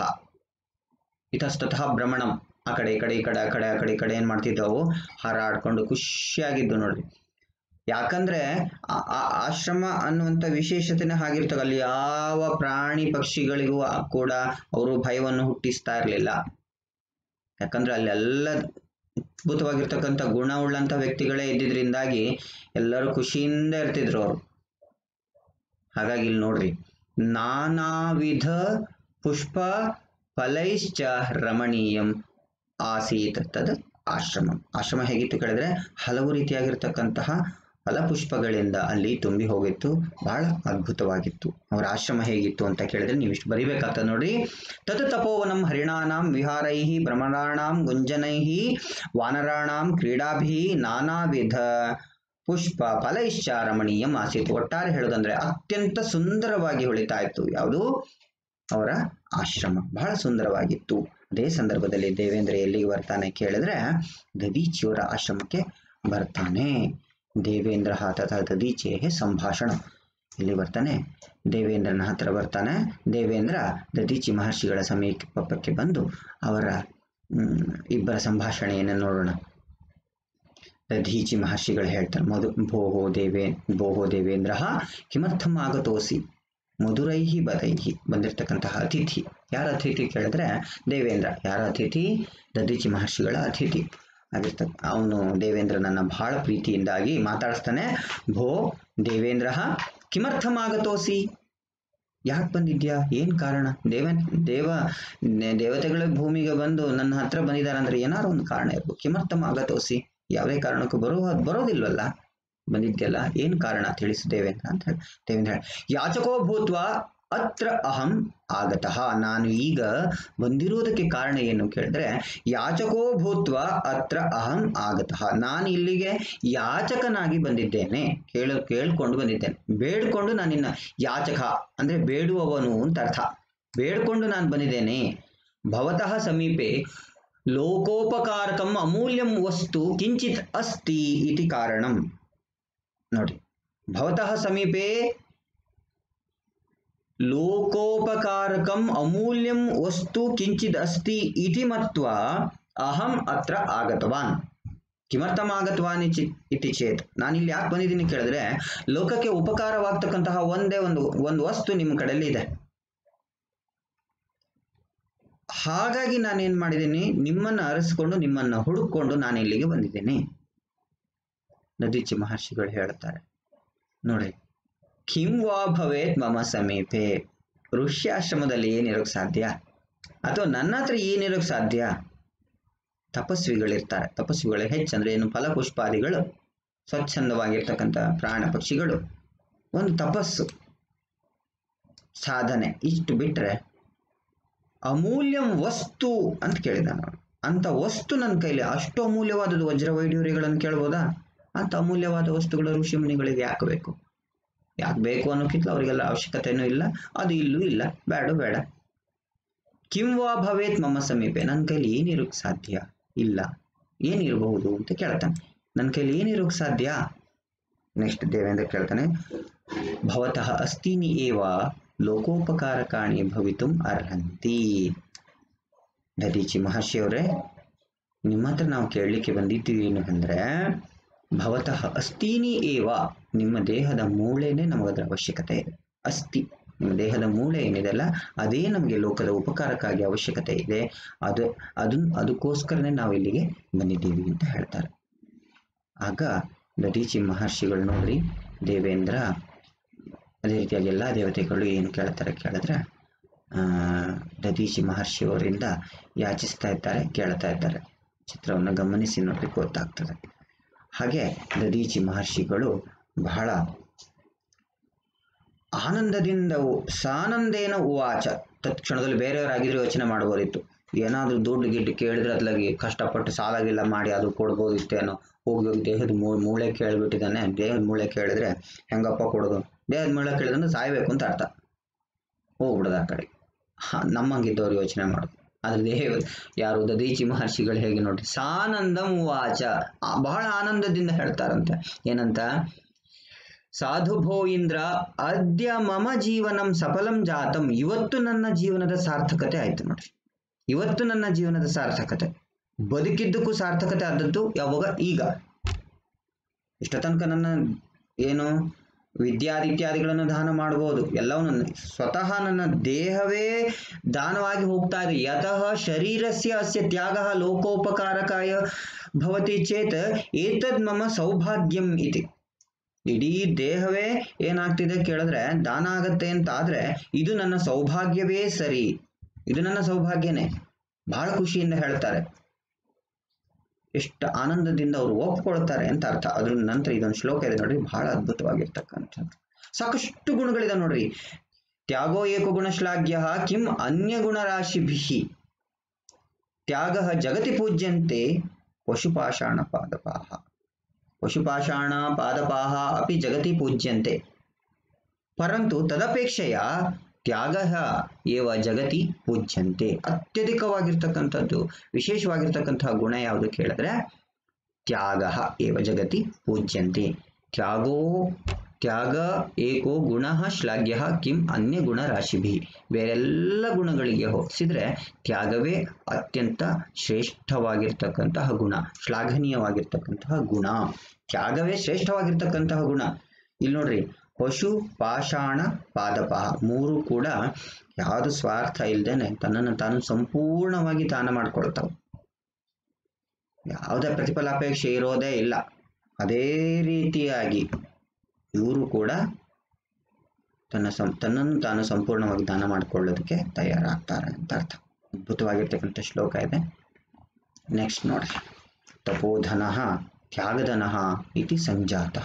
ಇತಸ್ತತಃ ಭ್ರಮಣಂ ಆ ಕಡೆ ಈ ಕಡೆ ಈ ಕಡೆ ಆ ಕಡೆ ಆ ಕಡೆ ಈ ಕಡೆ ಏನ್ ಮಾಡ್ತಿದ್ದವು ಹಾರಾಡ್ಕೊಂಡು ಖುಷಿಯಾಗಿದ್ದು ನೋಡ್ರಿ ಯಾಕಂದ್ರೆ ಆ- ಆ ಆಶ್ರಮ ಅನ್ನುವಂಥ ವಿಶೇಷತೆನೇ ಹಾಗಿರ್ತದೆ ಅಲ್ಲಿ ಯಾವ ಪ್ರಾಣಿ ಪಕ್ಷಿಗಳಿಗೂ ಆ- ಕೂಡ ಅವರು ಭಯವನ್ನು ಹುಟ್ಟಿಸ್ತಾ ಇರಲಿಲ್ಲ ಯಾಕಂದ್ರೆ ಅಲ್ಲೆಲ್ಲ ಅದ್ಭುತವಾಗಿರ್ತಕ್ಕಂಥ ಗುಣವುಳ್ಳಂಥ ವ್ಯಕ್ತಿಗಳೇ ಇದ್ದಿದ್ರಿಂದಾಗಿ ಎಲ್ಲರೂ ಖುಷಿಯಿಂದ ಇರ್ತಿದ್ರು ಅವರು ಹಾಗಾಗಿ ಇಲ್ಲಿ ನೋಡ್ರಿ ನಾನಾ ವಿಧ ಪುಷ್ಪ ಫಲೈಶ್ಚ ರಮಣೀಯಂ ಆಸೀತ್ ತದ್ ಆಶ್ರಮ ಆಶ್ರಮ ಹೇಗಿತ್ತು ಕೇಳಿದ್ರೆ ಹಲವು ರೀತಿಯಾಗಿರ್ತಕ್ಕಂತಹ ಫಲಪುಷ್ಪಗಳಿಂದ ಅಲ್ಲಿ ತುಂಬಿ ಹೋಗಿತ್ತು ಬಹಳ ಅದ್ಭುತವಾಗಿತ್ತು ಅವರ ಆಶ್ರಮ ಹೇಗಿತ್ತು ಅಂತ ಕೇಳಿದ್ರೆ ನೀವು ಇಷ್ಟು ಬರಿಬೇಕಾಗ್ತದೆ ನೋಡ್ರಿ ತತ್ ತಪೋವನಂ ಹರಿಣಾನಾಂ ವಿಹಾರೈ ಭ್ರಮರಾಣಾಂ ಗುಂಜನೈ ವಾನರಾಣಾಂ ಕ್ರೀಡಾಭಿ ನಾನಾ ವಿಧ ಪುಷ್ಪ ಫಲೈಶ್ಚ ರಮಣೀಯಂ ಆಸೀತ್ ಒಟ್ಟಾರೆ ಹೇಳೋದಂದ್ರೆ ಅತ್ಯಂತ ಸುಂದರವಾಗಿ ಹೊಳಿತಾ ಇತ್ತು ಯಾವುದು ಅವರ ಆಶ್ರಮ ಬಹಳ ಸುಂದರವಾಗಿತ್ತು ಅದೇ ಸಂದರ್ಭದಲ್ಲಿ ದೇವೇಂದ್ರ ಎಲ್ಲಿಗೆ ಬರ್ತಾನೆ ಕೇಳಿದ್ರೆ ದದೀಚಿಯವರ ಆಶ್ರಮಕ್ಕೆ ಬರ್ತಾನೆ ದೇವೇಂದ್ರ ತಥಾ ದದೀಚೇಹೆ ಸಂಭಾಷಣ ಇಲ್ಲಿ ಬರ್ತಾನೆ ದೇವೇಂದ್ರನ ಹತ್ರ ಬರ್ತಾನೆ ದೇವೇಂದ್ರ ದದೀಚಿ ಮಹರ್ಷಿಗಳ ಸಮೀಪಕ್ಕೆ ಬಂದು ಅವರ ಮ್, ಇಬ್ಬರ ಸಂಭಾಷಣೆಯನ್ನು ನೋಡೋಣ ದಧೀಚಿ ಮಹರ್ಷಿಗಳು ಹೇಳ್ತಾರೆ ಮಧು ಭೋಹೋ ದೇವೇ ಭೋಹೋ ದೇವೇಂದ್ರ ಕಿಮರ್ಥಂ ಆಗತೋಸಿ ಮಧುರೈಹಿ ಬದೈಹಿ ಬಂದಿರತಕ್ಕಂತಹ ಅತಿಥಿ ಯಾರ ಅತಿಥಿ ಕೇಳಿದ್ರೆ ದೇವೇಂದ್ರ ಯಾರ ಅತಿಥಿ ದದೀಚಿ ಮಹರ್ಷಿಗಳ ಅತಿಥಿ ಆಗಿರ್ತ ಅವನು ದೇವೇಂದ್ರನನ್ನ ಬಹಳ ಪ್ರೀತಿಯಿಂದಾಗಿ ಮಾತಾಡಿಸ್ತಾನೆ ಭೋ ದೇವೇಂದ್ರ ಕಿಮರ್ಥಂ ಆಗತೋಸಿ ಯಾಕೆ ಬಂದಿದ್ಯಾ ಏನ್ ಕಾರಣ ದೇವ ದೇವ ನೆ- ದೇವತೆಗಳ ಭೂಮಿಗೆ ಬಂದು ನನ್ನ ಹತ್ರ ಬಂದಿದ್ದಾರೆ ಅಂದ್ರೆ ಏನಾರು ಒಂದು ಕಾರಣ ಇರ್ಬೇಕು ಕಿಮರ್ಥಂ ಆಗತೋಸಿ ಯಾವುದೇ ಕಾರಣಕ್ಕೂ ಬರೋ ಬರೋದಿಲ್ವಲ್ಲ ಬಂದಿದ್ಯಲ್ಲ ಏನ್ ಕಾರಣ ತಿಳಿಸು ದೇವೇಂದ್ರ ಅಂತ ಹೇಳಿ ದೇವೇಂದ್ರ ಹೇಳಿ, ಯಾಚಕೋ ಭೂತ್ವ ಅತ್ರ ಅಹಂ ಆಗತಃ ನಾನು ಈಗ ಬಂದಿರುವುದಕ್ಕೆ ಕಾರಣ ಏನು ಕೇಳಿದ್ರೆ ಯಾಚಕೋ ಭೂತ್ವ ಅತ್ರ ಅಹಂ ಆಗತಃ ನಾನು ಇಲ್ಲಿಗೆ ಯಾಚಕನಾಗಿ ಬಂದಿದ್ದೇನೆ ಕೇಳ ಕೇಳ್ಕೊಂಡು ಬಂದಿದ್ದೇನೆ ಬೇಡ್ಕೊಂಡು ನಾನು ನಿನ್ನ ಯಾಚಕ ಅಂದ್ರೆ ಬೇಡುವವನು ಅಂತ ಅರ್ಥ ಬೇಡ್ಕೊಂಡು ನಾನು ಬಂದಿದ್ದೇನೆ ಭವತಃ ಸಮೀಪೆ ಲೋಕೋಪಕಾರಕಂ ಅಮೂಲ್ಯಂ ವಸ್ತು ಕಿಂಚಿತ್ ಅಸ್ತಿ ಇತಿ ಕಾರಣಂ ನೋಡಿ ಭವತಃ ಸಮೀಪೆ ಲೋಕೋಪಕಾರಕಂ ಅಮೂಲ್ಯಂ ವಸ್ತು ಕಿಂಚಿದ್ ಅಸ್ತಿ ಇತಿ ಮತ್ವಾ ಅಹಂ ಅತ್ರ ಆಗತವಾನ್ ಕಿಮರ್ಥಂ ಆಗತವಾನ್ ಇಚಿ ಇತಿ ಚೇತ್ ನಾನು ಇಲ್ಲಿ ಯಾಕೆ ಬಂದಿದ್ದೀನಿ ಕೇಳಿದ್ರೆ ಲೋಕಕ್ಕೆ ಉಪಕಾರವಾಗ್ತಕ್ಕಂತಹ ಒಂದೇ ಒಂದು ಒಂದು ವಸ್ತು ನಿಮ್ಮ ಕಡೆಯಲ್ಲಿ ಇದೆ ಹಾಗಾಗಿ ನಾನೇನ್ ಮಾಡಿದ್ದೀನಿ ನಿಮ್ಮನ್ನ ಅರಸಿಕೊಂಡು ನಿಮ್ಮನ್ನ ಹುಡುಕೊಂಡು ನಾನು ಇಲ್ಲಿಗೆ ಬಂದಿದ್ದೀನಿ ನದೀಚಿ ಮಹರ್ಷಿಗಳು ಹೇಳ್ತಾರೆ ನೋಡಿ ಕಿಂ ವಾ ಭವೇತ್ ಮಮ ಸಮೀಪೆ ಋಷ್ಯಾಶ್ರಮದಲ್ಲಿ ಏನಿರೋಕ್ ಸಾಧ್ಯ ಅಥವಾ ನನ್ನ ಹತ್ರ ಏನಿರೋಕ್ ಸಾಧ್ಯ ತಪಸ್ವಿಗಳಿರ್ತಾರೆ ತಪಸ್ವಿಗಳು ಹೆಚ್ಚಂದ್ರೆ ಏನು ಫಲಪುಷ್ಪಾದಿಗಳು ಸ್ವಚ್ಛಂದವಾಗಿರ್ತಕ್ಕಂಥ ಪ್ರಾಣ ಪಕ್ಷಿಗಳು ಒಂದು ತಪಸ್ಸು ಸಾಧನೆ ಇಷ್ಟು ಬಿಟ್ರೆ ಅಮೂಲ್ಯಂ ವಸ್ತು ಅಂತ ಕೇಳಿದ ನಾನು ಅಂತ ವಸ್ತು ನನ್ನ ಕೈಲಿ ಅಷ್ಟು ಅಮೂಲ್ಯವಾದದ್ದು ವಜ್ರ ವೈಢೂರ್ಯಗಳನ್ನು ಕೇಳ್ಬೋದಾ ಅಂತ ಅಮೂಲ್ಯವಾದ ವಸ್ತುಗಳು ಋಷಿಮುನಿಗಳಿಗೆ ಯಾಕೆ ಬೇಕು ಯಾಕೆ ಬೇಕು ಅನ್ನೋಕ್ಕಿಂತ ಅವರಿಗೆಲ್ಲ ಅವಶ್ಯಕತೆನೂ ಇಲ್ಲ ಅದು ಇಲ್ಲೂ ಇಲ್ಲ ಬೇಡ ಬೇಡ ಕಿಂ ವಾ ಭವೇತ್ ಮಮ್ಮ ಸಮೀಪೆ ನನ್ನ ಕೈಲಿ ಏನಿರೋಕ್ ಸಾಧ್ಯ ಇಲ್ಲ ಏನಿರಬಹುದು ಅಂತ ಕೇಳ್ತಾನೆ ನನ್ನ ಕೈಲಿ ಏನಿರೋಕ್ ಸಾಧ್ಯ ನೆಕ್ಸ್ಟ್ ದೇವೇಂದ್ರ ಕೇಳ್ತಾನೆ ಭವತಃ ಅಸ್ತೀನಿ ಏವ ಲೋಕೋಪಕಾರಕಾಣಿ ಭವಿತುಂ ಅರ್ಹಂತಿ ದದೀಚಿ ಮಹರ್ಷಿಯವರೇ ನಿಮ್ಮ ಹತ್ರ ನಾವು ಕೇಳಲಿಕ್ಕೆ ಬಂದಿದ್ದೀವಿ ಏನು ಅಂದ್ರೆ ಭವತಃ ಅಸ್ತೀನಿ ಏವ ನಿಮ್ಮ ದೇಹದ ಮೂಳೆನೇ ನಮಗದರ ಅವಶ್ಯಕತೆ ಇದೆ ಅಸ್ಥಿ ನಿಮ್ಮ ದೇಹದ ಮೂಳೆ ಏನಿದೆಲ್ಲ ಅದೇ ನಮಗೆ ಲೋಕದ ಉಪಕಾರಕ್ಕಾಗಿ ಅವಶ್ಯಕತೆ ಇದೆ ಅದು ಅದು ಅದಕ್ಕೋಸ್ಕರನೇ ನಾವು ಇಲ್ಲಿಗೆ ಬಂದಿದ್ದೀವಿ ಅಂತ ಹೇಳ್ತಾರೆ ಆಗ ದದೀಚಿ ಮಹರ್ಷಿಗಳು ನೋಡ್ರಿ ದೇವೇಂದ್ರ ಅದೇ ರೀತಿಯಾಗಿ ಎಲ್ಲ ದೇವತೆಗಳು ಏನು ಕೇಳ್ತಾರೆ ಕೇಳಿದ್ರೆ ಆ, ದದೀಚಿ ಮಹರ್ಷಿಯವರಿಂದ ಯಾಚಿಸ್ತಾ ಇದ್ದಾರೆ ಕೇಳ್ತಾ ಇದ್ದಾರೆ ಚಿತ್ರವನ್ನು ಗಮನಿಸಿ ನೋಡ್ರಿ ಗೊತ್ತಾಗ್ತದೆ ಹಾಗೆ ದದೀಚಿ ಮಹರ್ಷಿಗಳು ಬಹಳ ಆನಂದದಿಂದ ಉ- ಸಾನಂದೇನ ಉವಾಚ ತತ್ಕ್ಷಣದಲ್ಲಿ ಬೇರೆಯವರಾಗಿದ್ರೆ ಯೋಚನೆ ಮಾಡ್ಬೋದಿತ್ತು ಏನಾದ್ರೂ ದುಡ್ಡು ಗಿಡ್ಡು ಕೇಳಿದ್ರೆ ಅದ್ಲಾಗಿ ಕಷ್ಟಪಟ್ಟು ಸಾಲಾಗಿಲ್ಲ ಮಾಡಿ ಅದು ಕೊಡ್ಬೋದಿತ್ತೇನೋ ಹೋಗಿ ಹೋಗಿ ದೇಹದ ಮೂ ಮೂಳೆ ಕೇಳಿಬಿಟ್ಟಿದ್ದಾನೆ ದೇಹದ ಮೂಳೆ ಕೇಳಿದ್ರೆ ಹೆಂಗಪ್ಪ ಕೊಡೋದು ದೇಹದ ಮೂಳೆ ಕೇಳಿದ್ರೆ ಸಾಯ್ಬೇಕು ಅಂತ ಅರ್ಥ ಹೋಗ್ಬಿಡೋದು ಆ ಕಡೆ ಹ, ನಮ್ಮಂಗಿದ್ದವ್ರು ಯೋಚನೆ ಮಾಡೋದು ಆದ್ರೆ ದೇವ ಯಾರು ದದೀಚಿ ಮಹರ್ಷಿಗಳು ಹೇಗೆ ನೋಡ್ರಿ ಸಾನಂದಂ ವಾಚ ಆ, ಬಹಳ ಆನಂದದಿಂದ ಹೇಳ್ತಾರಂತೆ ಏನಂತ ಸಾಧು ಭೋ ಇಂದ್ರ ಅದ್ಯ ಮಮ ಜೀವನಂ ಸಫಲಂ ಜಾತಂ ಇವತ್ತು ನನ್ನ ಜೀವನದ ಸಾರ್ಥಕತೆ ಆಯ್ತು ನೋಡ್ರಿ ಇವತ್ತು ನನ್ನ ಜೀವನದ ಸಾರ್ಥಕತೆ ಬದುಕಿದ್ದಕ್ಕೂ ಸಾರ್ಥಕತೆ ಆದದ್ದು ಯಾವಾಗ ಈಗ ಇಷ್ಟ ತನಕ ನನ್ನ ಏನು ವಿದ್ಯಾದಿತ್ಯಾದಿಗಳನ್ನು ದಾನ ಮಾಡಬಹುದು ಎಲ್ಲವನ್ನು ಸ್ವತಃ ನನ್ನ ದೇಹವೇ ದಾನವಾಗಿ ಹೋಗ್ತಾ ಇದೆ ಯತಃ ಶರೀರಸ್ಯ ಅಸ್ಯ ತ್ಯಾಗ ಲೋಕೋಪಕಾರಕಾಯ ಭವತಿ ಚೇತ್ ಏತದ್ ಮಮ ಸೌಭಾಗ್ಯಂ ಇತಿ ಇಡೀ ದೇಹವೇ ಏನಾಗ್ತಿದೆ ಕೇಳಿದ್ರೆ ದಾನ ಆಗತ್ತೆ ಅಂತ ಆದ್ರೆ ಇದು ನನ್ನ ಸೌಭಾಗ್ಯವೇ ಸರಿ ಇದು ನನ್ನ ಸೌಭಾಗ್ಯನೇ ಬಹಳ ಖುಷಿಯಿಂದ ಹೇಳ್ತಾರೆ ಎಷ್ಟು ಆನಂದದಿಂದ ಅವರು ಒಪ್ಕೊಳ್ತಾರೆ ಅಂತ ಅರ್ಥ ಅದ್ರ ನಂತರ ಇದೊಂದು ಶ್ಲೋಕ ಇದೆ ನೋಡ್ರಿ ಬಹಳ ಅದ್ಭುತವಾಗಿರ್ತಕ್ಕಂಥದ್ದು ಸಾಕಷ್ಟು ಗುಣಗಳಿದೆ ನೋಡ್ರಿ ತ್ಯಾಗೋ ಏಕ ಗುಣ ಶ್ಲಾಘ್ಯ ಕಿಂ ಅನ್ಯ ಗುಣ ರಾಶಿಭಿ ತ್ಯಾಗ ಜಗತಿ ಪೂಜ್ಯಂತೆ ಪಶುಪಾಷಾಣ ಪಾದಪಾಹ ಪಶುಪಾಷಾಣ ಪಾದಪಾಹ ಅಪಿ ಜಗತಿ ಪೂಜ್ಯಂತೆ ಪರಂತು ತದಪೇಕ್ಷೆಯ ತ್ಯಾಗ ಏವ ಜಗತಿ ಪೂಜ್ಯಂತೆ ಅತ್ಯಧಿಕವಾಗಿರ್ತಕ್ಕಂಥದ್ದು ವಿಶೇಷವಾಗಿರ್ತಕ್ಕಂತಹ ಗುಣ ಯಾವುದು ಕೇಳಿದ್ರೆ ತ್ಯಾಗ ಏವ ಜಗತಿ ಪೂಜ್ಯಂತೆ ತ್ಯಾಗೋ ತ್ಯಾಗ ಏಕೋ ಗುಣ ಶ್ಲಾಘ್ಯ ಕಿಂ ಅನ್ಯ ಗುಣ ರಾಶಿಭಿ ಬೇರೆಲ್ಲ ಗುಣಗಳಿಗೆ ಹೋಲಿಸಿದ್ರೆ ತ್ಯಾಗವೇ ಅತ್ಯಂತ ಶ್ರೇಷ್ಠವಾಗಿರ್ತಕ್ಕಂತಹ ಗುಣ ಶ್ಲಾಘನೀಯವಾಗಿರ್ತಕ್ಕಂತಹ ಗುಣ ತ್ಯಾಗವೇ ಶ್ರೇಷ್ಠವಾಗಿರ್ತಕ್ಕಂತಹ ಗುಣ ಇಲ್ಲಿ ನೋಡ್ರಿ ಪಶು ಪಾಷಾಣ ಪಾದಪಾಹ ಮೂರು ಕೂಡ ಯಾವುದು ಸ್ವಾರ್ಥ ಇಲ್ದೇನೆ ತನ್ನನ್ನು ತಾನು ಸಂಪೂರ್ಣವಾಗಿ ದಾನ ಮಾಡ್ಕೊಳ್ತಾವೆ ಯಾವುದೇ ಪ್ರತಿಫಲಾಪೇಕ್ಷೆ ಇರೋದೇ ಇಲ್ಲ ಅದೇ ರೀತಿಯಾಗಿ ಇವರು ಕೂಡ ತನ್ನ ಸಂ ತನ್ನನ್ನು ತಾನು ಸಂಪೂರ್ಣವಾಗಿ ದಾನ ಮಾಡಿಕೊಳ್ಳೋದಕ್ಕೆ ತಯಾರಾಗ್ತಾರೆ ಅಂತ ಅರ್ಥ ಅದ್ಭುತವಾಗಿರ್ತಕ್ಕಂಥ ಶ್ಲೋಕ ಇದೆ ನೆಕ್ಸ್ಟ್ ನೋಡ್ರಿ ತಪೋಧನ ತ್ಯಾಗಧನ ಇತಿ ಸಂಜಾತಃ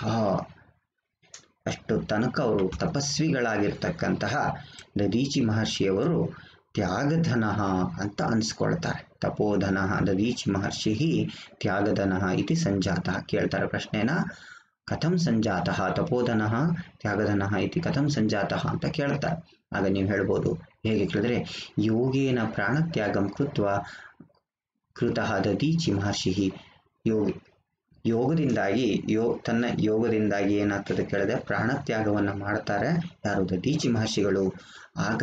ಅಷ್ಟು ತನಕ ಅವರು ತಪಸ್ವಿಗಳಾಗಿರ್ತಕ್ಕಂತಹ ದದೀಚಿ ಮಹರ್ಷಿಯವರು ತ್ಯಾಗಧನ ಅಂತ ಅನ್ಸ್ಕೊಳ್ತಾರೆ ತಪೋಧನ ದದೀಚಿ ಮಹರ್ಷಿ ತ್ಯಾಗಧನ ಇತಿ ಸಂಜಾತ ಕೇಳ್ತಾರೆ ಪ್ರಶ್ನೆನ ಕಥಂ ಸಂಜಾತ ತಪೋಧನ ತ್ಯಾಗಧನ ಇತಿ ಕಥಂ ಸಂಜಾತ ಅಂತ ಕೇಳ್ತಾರೆ ಆಗ ನೀವು ಹೇಳ್ಬೋದು ಹೇಗೆ ಕೇಳಿದ್ರೆ ಯೋಗೇನ ಪ್ರಾಣತ್ಯಾಗಂ ಕೃತ್ವ ಕೃತಃ ದದೀಚಿ ಮಹರ್ಷಿ ಯೋಗಿ ಯೋಗದಿಂದಾಗಿ ಯೋ ತನ್ನ ಯೋಗದಿಂದಾಗಿ ಏನಾಗ್ತದೆ ಕೇಳಿದ್ರೆ ಪ್ರಾಣತ್ಯಾಗವನ್ನು ಮಾಡ್ತಾರೆ ಯಾರು ದದೀಚಿ ಮಹರ್ಷಿಗಳು ಆಗ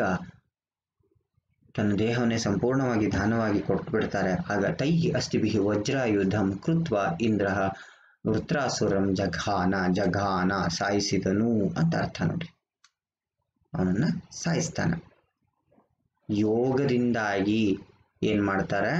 ತನ್ನ ದೇಹವನ್ನೇ ಸಂಪೂರ್ಣವಾಗಿ ದಾನವಾಗಿ ಕೊಟ್ಟು ಬಿಡ್ತಾರೆ ಆಗ ತೈಹಿ ಅಸ್ಥಿಭಿ ವಜ್ರಾಯುಧಂ ಕೃತ್ವ ಇಂದ್ರ ವೃತ್ರಾಸುರಂ ಜಘಾನ ಜಘಾನ ಸಾಯಿಸಿದನು ಅಂತ ಅರ್ಥ ನೋಡ್ರಿ ಅವನನ್ನ ಸಾಯಿಸ್ತಾನ ಯೋಗದಿಂದಾಗಿ ಏನ್ ಮಾಡ್ತಾರೆ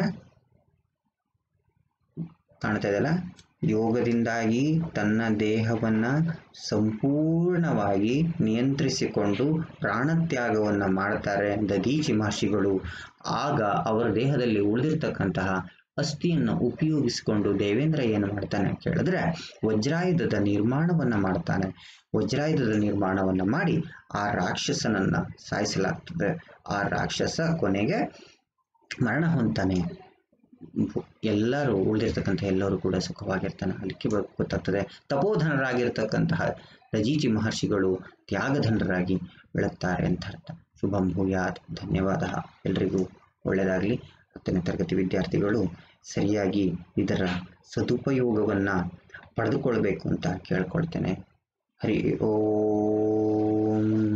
ಕಾಣ್ತಾ ಇದೆಯಲ್ಲ ಯೋಗದಿಂದಾಗಿ ತನ್ನ ದೇಹವನ್ನ ಸಂಪೂರ್ಣವಾಗಿ ನಿಯಂತ್ರಿಸಿಕೊಂಡು ಪ್ರಾಣತ್ಯಾಗವನ್ನು ಮಾಡ್ತಾರೆ ದದೀಚಿ ಮಹರ್ಷಿಗಳು ಆಗ ಅವರ ದೇಹದಲ್ಲಿ ಉಳಿದಿರ್ತಕ್ಕಂತಹ ಅಸ್ಥಿಯನ್ನು ಉಪಯೋಗಿಸಿಕೊಂಡು ದೇವೇಂದ್ರ ಏನು ಮಾಡ್ತಾನೆ ಕೇಳಿದ್ರೆ ವಜ್ರಾಯುಧದ ನಿರ್ಮಾಣವನ್ನ ಮಾಡ್ತಾನೆ ವಜ್ರಾಯುಧದ ನಿರ್ಮಾಣವನ್ನ ಮಾಡಿ ಆ ರಾಕ್ಷಸನನ್ನ ಸಾಯಿಸಲಾಗ್ತದೆ ಆ ರಾಕ್ಷಸ ಕೊನೆಗೆ ಮರಣ ಹೊಂತಾನೆ ಎಲ್ಲರೂ ಉಳಿದಿರ್ತಕ್ಕಂಥ ಎಲ್ಲರೂ ಕೂಡ ಸುಖವಾಗಿರ್ತಾನೆ ಅದಕ್ಕೆ ಬ- ಗೊತ್ತಾಗ್ತದೆ ತಪೋಧನರಾಗಿರ್ತಕ್ಕಂತಹ ರಜೀಚಿ ಮಹರ್ಷಿಗಳು ತ್ಯಾಗಧನರಾಗಿ ಬೆಳಗ್ತಾರೆ ಅಂತ ಅರ್ಥ ಶುಭಂ ಭೂಯಾತ್ ಧನ್ಯವಾದ ಎಲ್ರಿಗೂ ಒಳ್ಳೆಯದಾಗಲಿ ಹತ್ತನೇ ತರಗತಿ ವಿದ್ಯಾರ್ಥಿಗಳು ಸರಿಯಾಗಿ ಇದರ ಸದುಪಯೋಗವನ್ನು ಪಡೆದುಕೊಳ್ಬೇಕು ಅಂತ ಕೇಳ್ಕೊಳ್ತೇನೆ ಹರಿ ಓಂ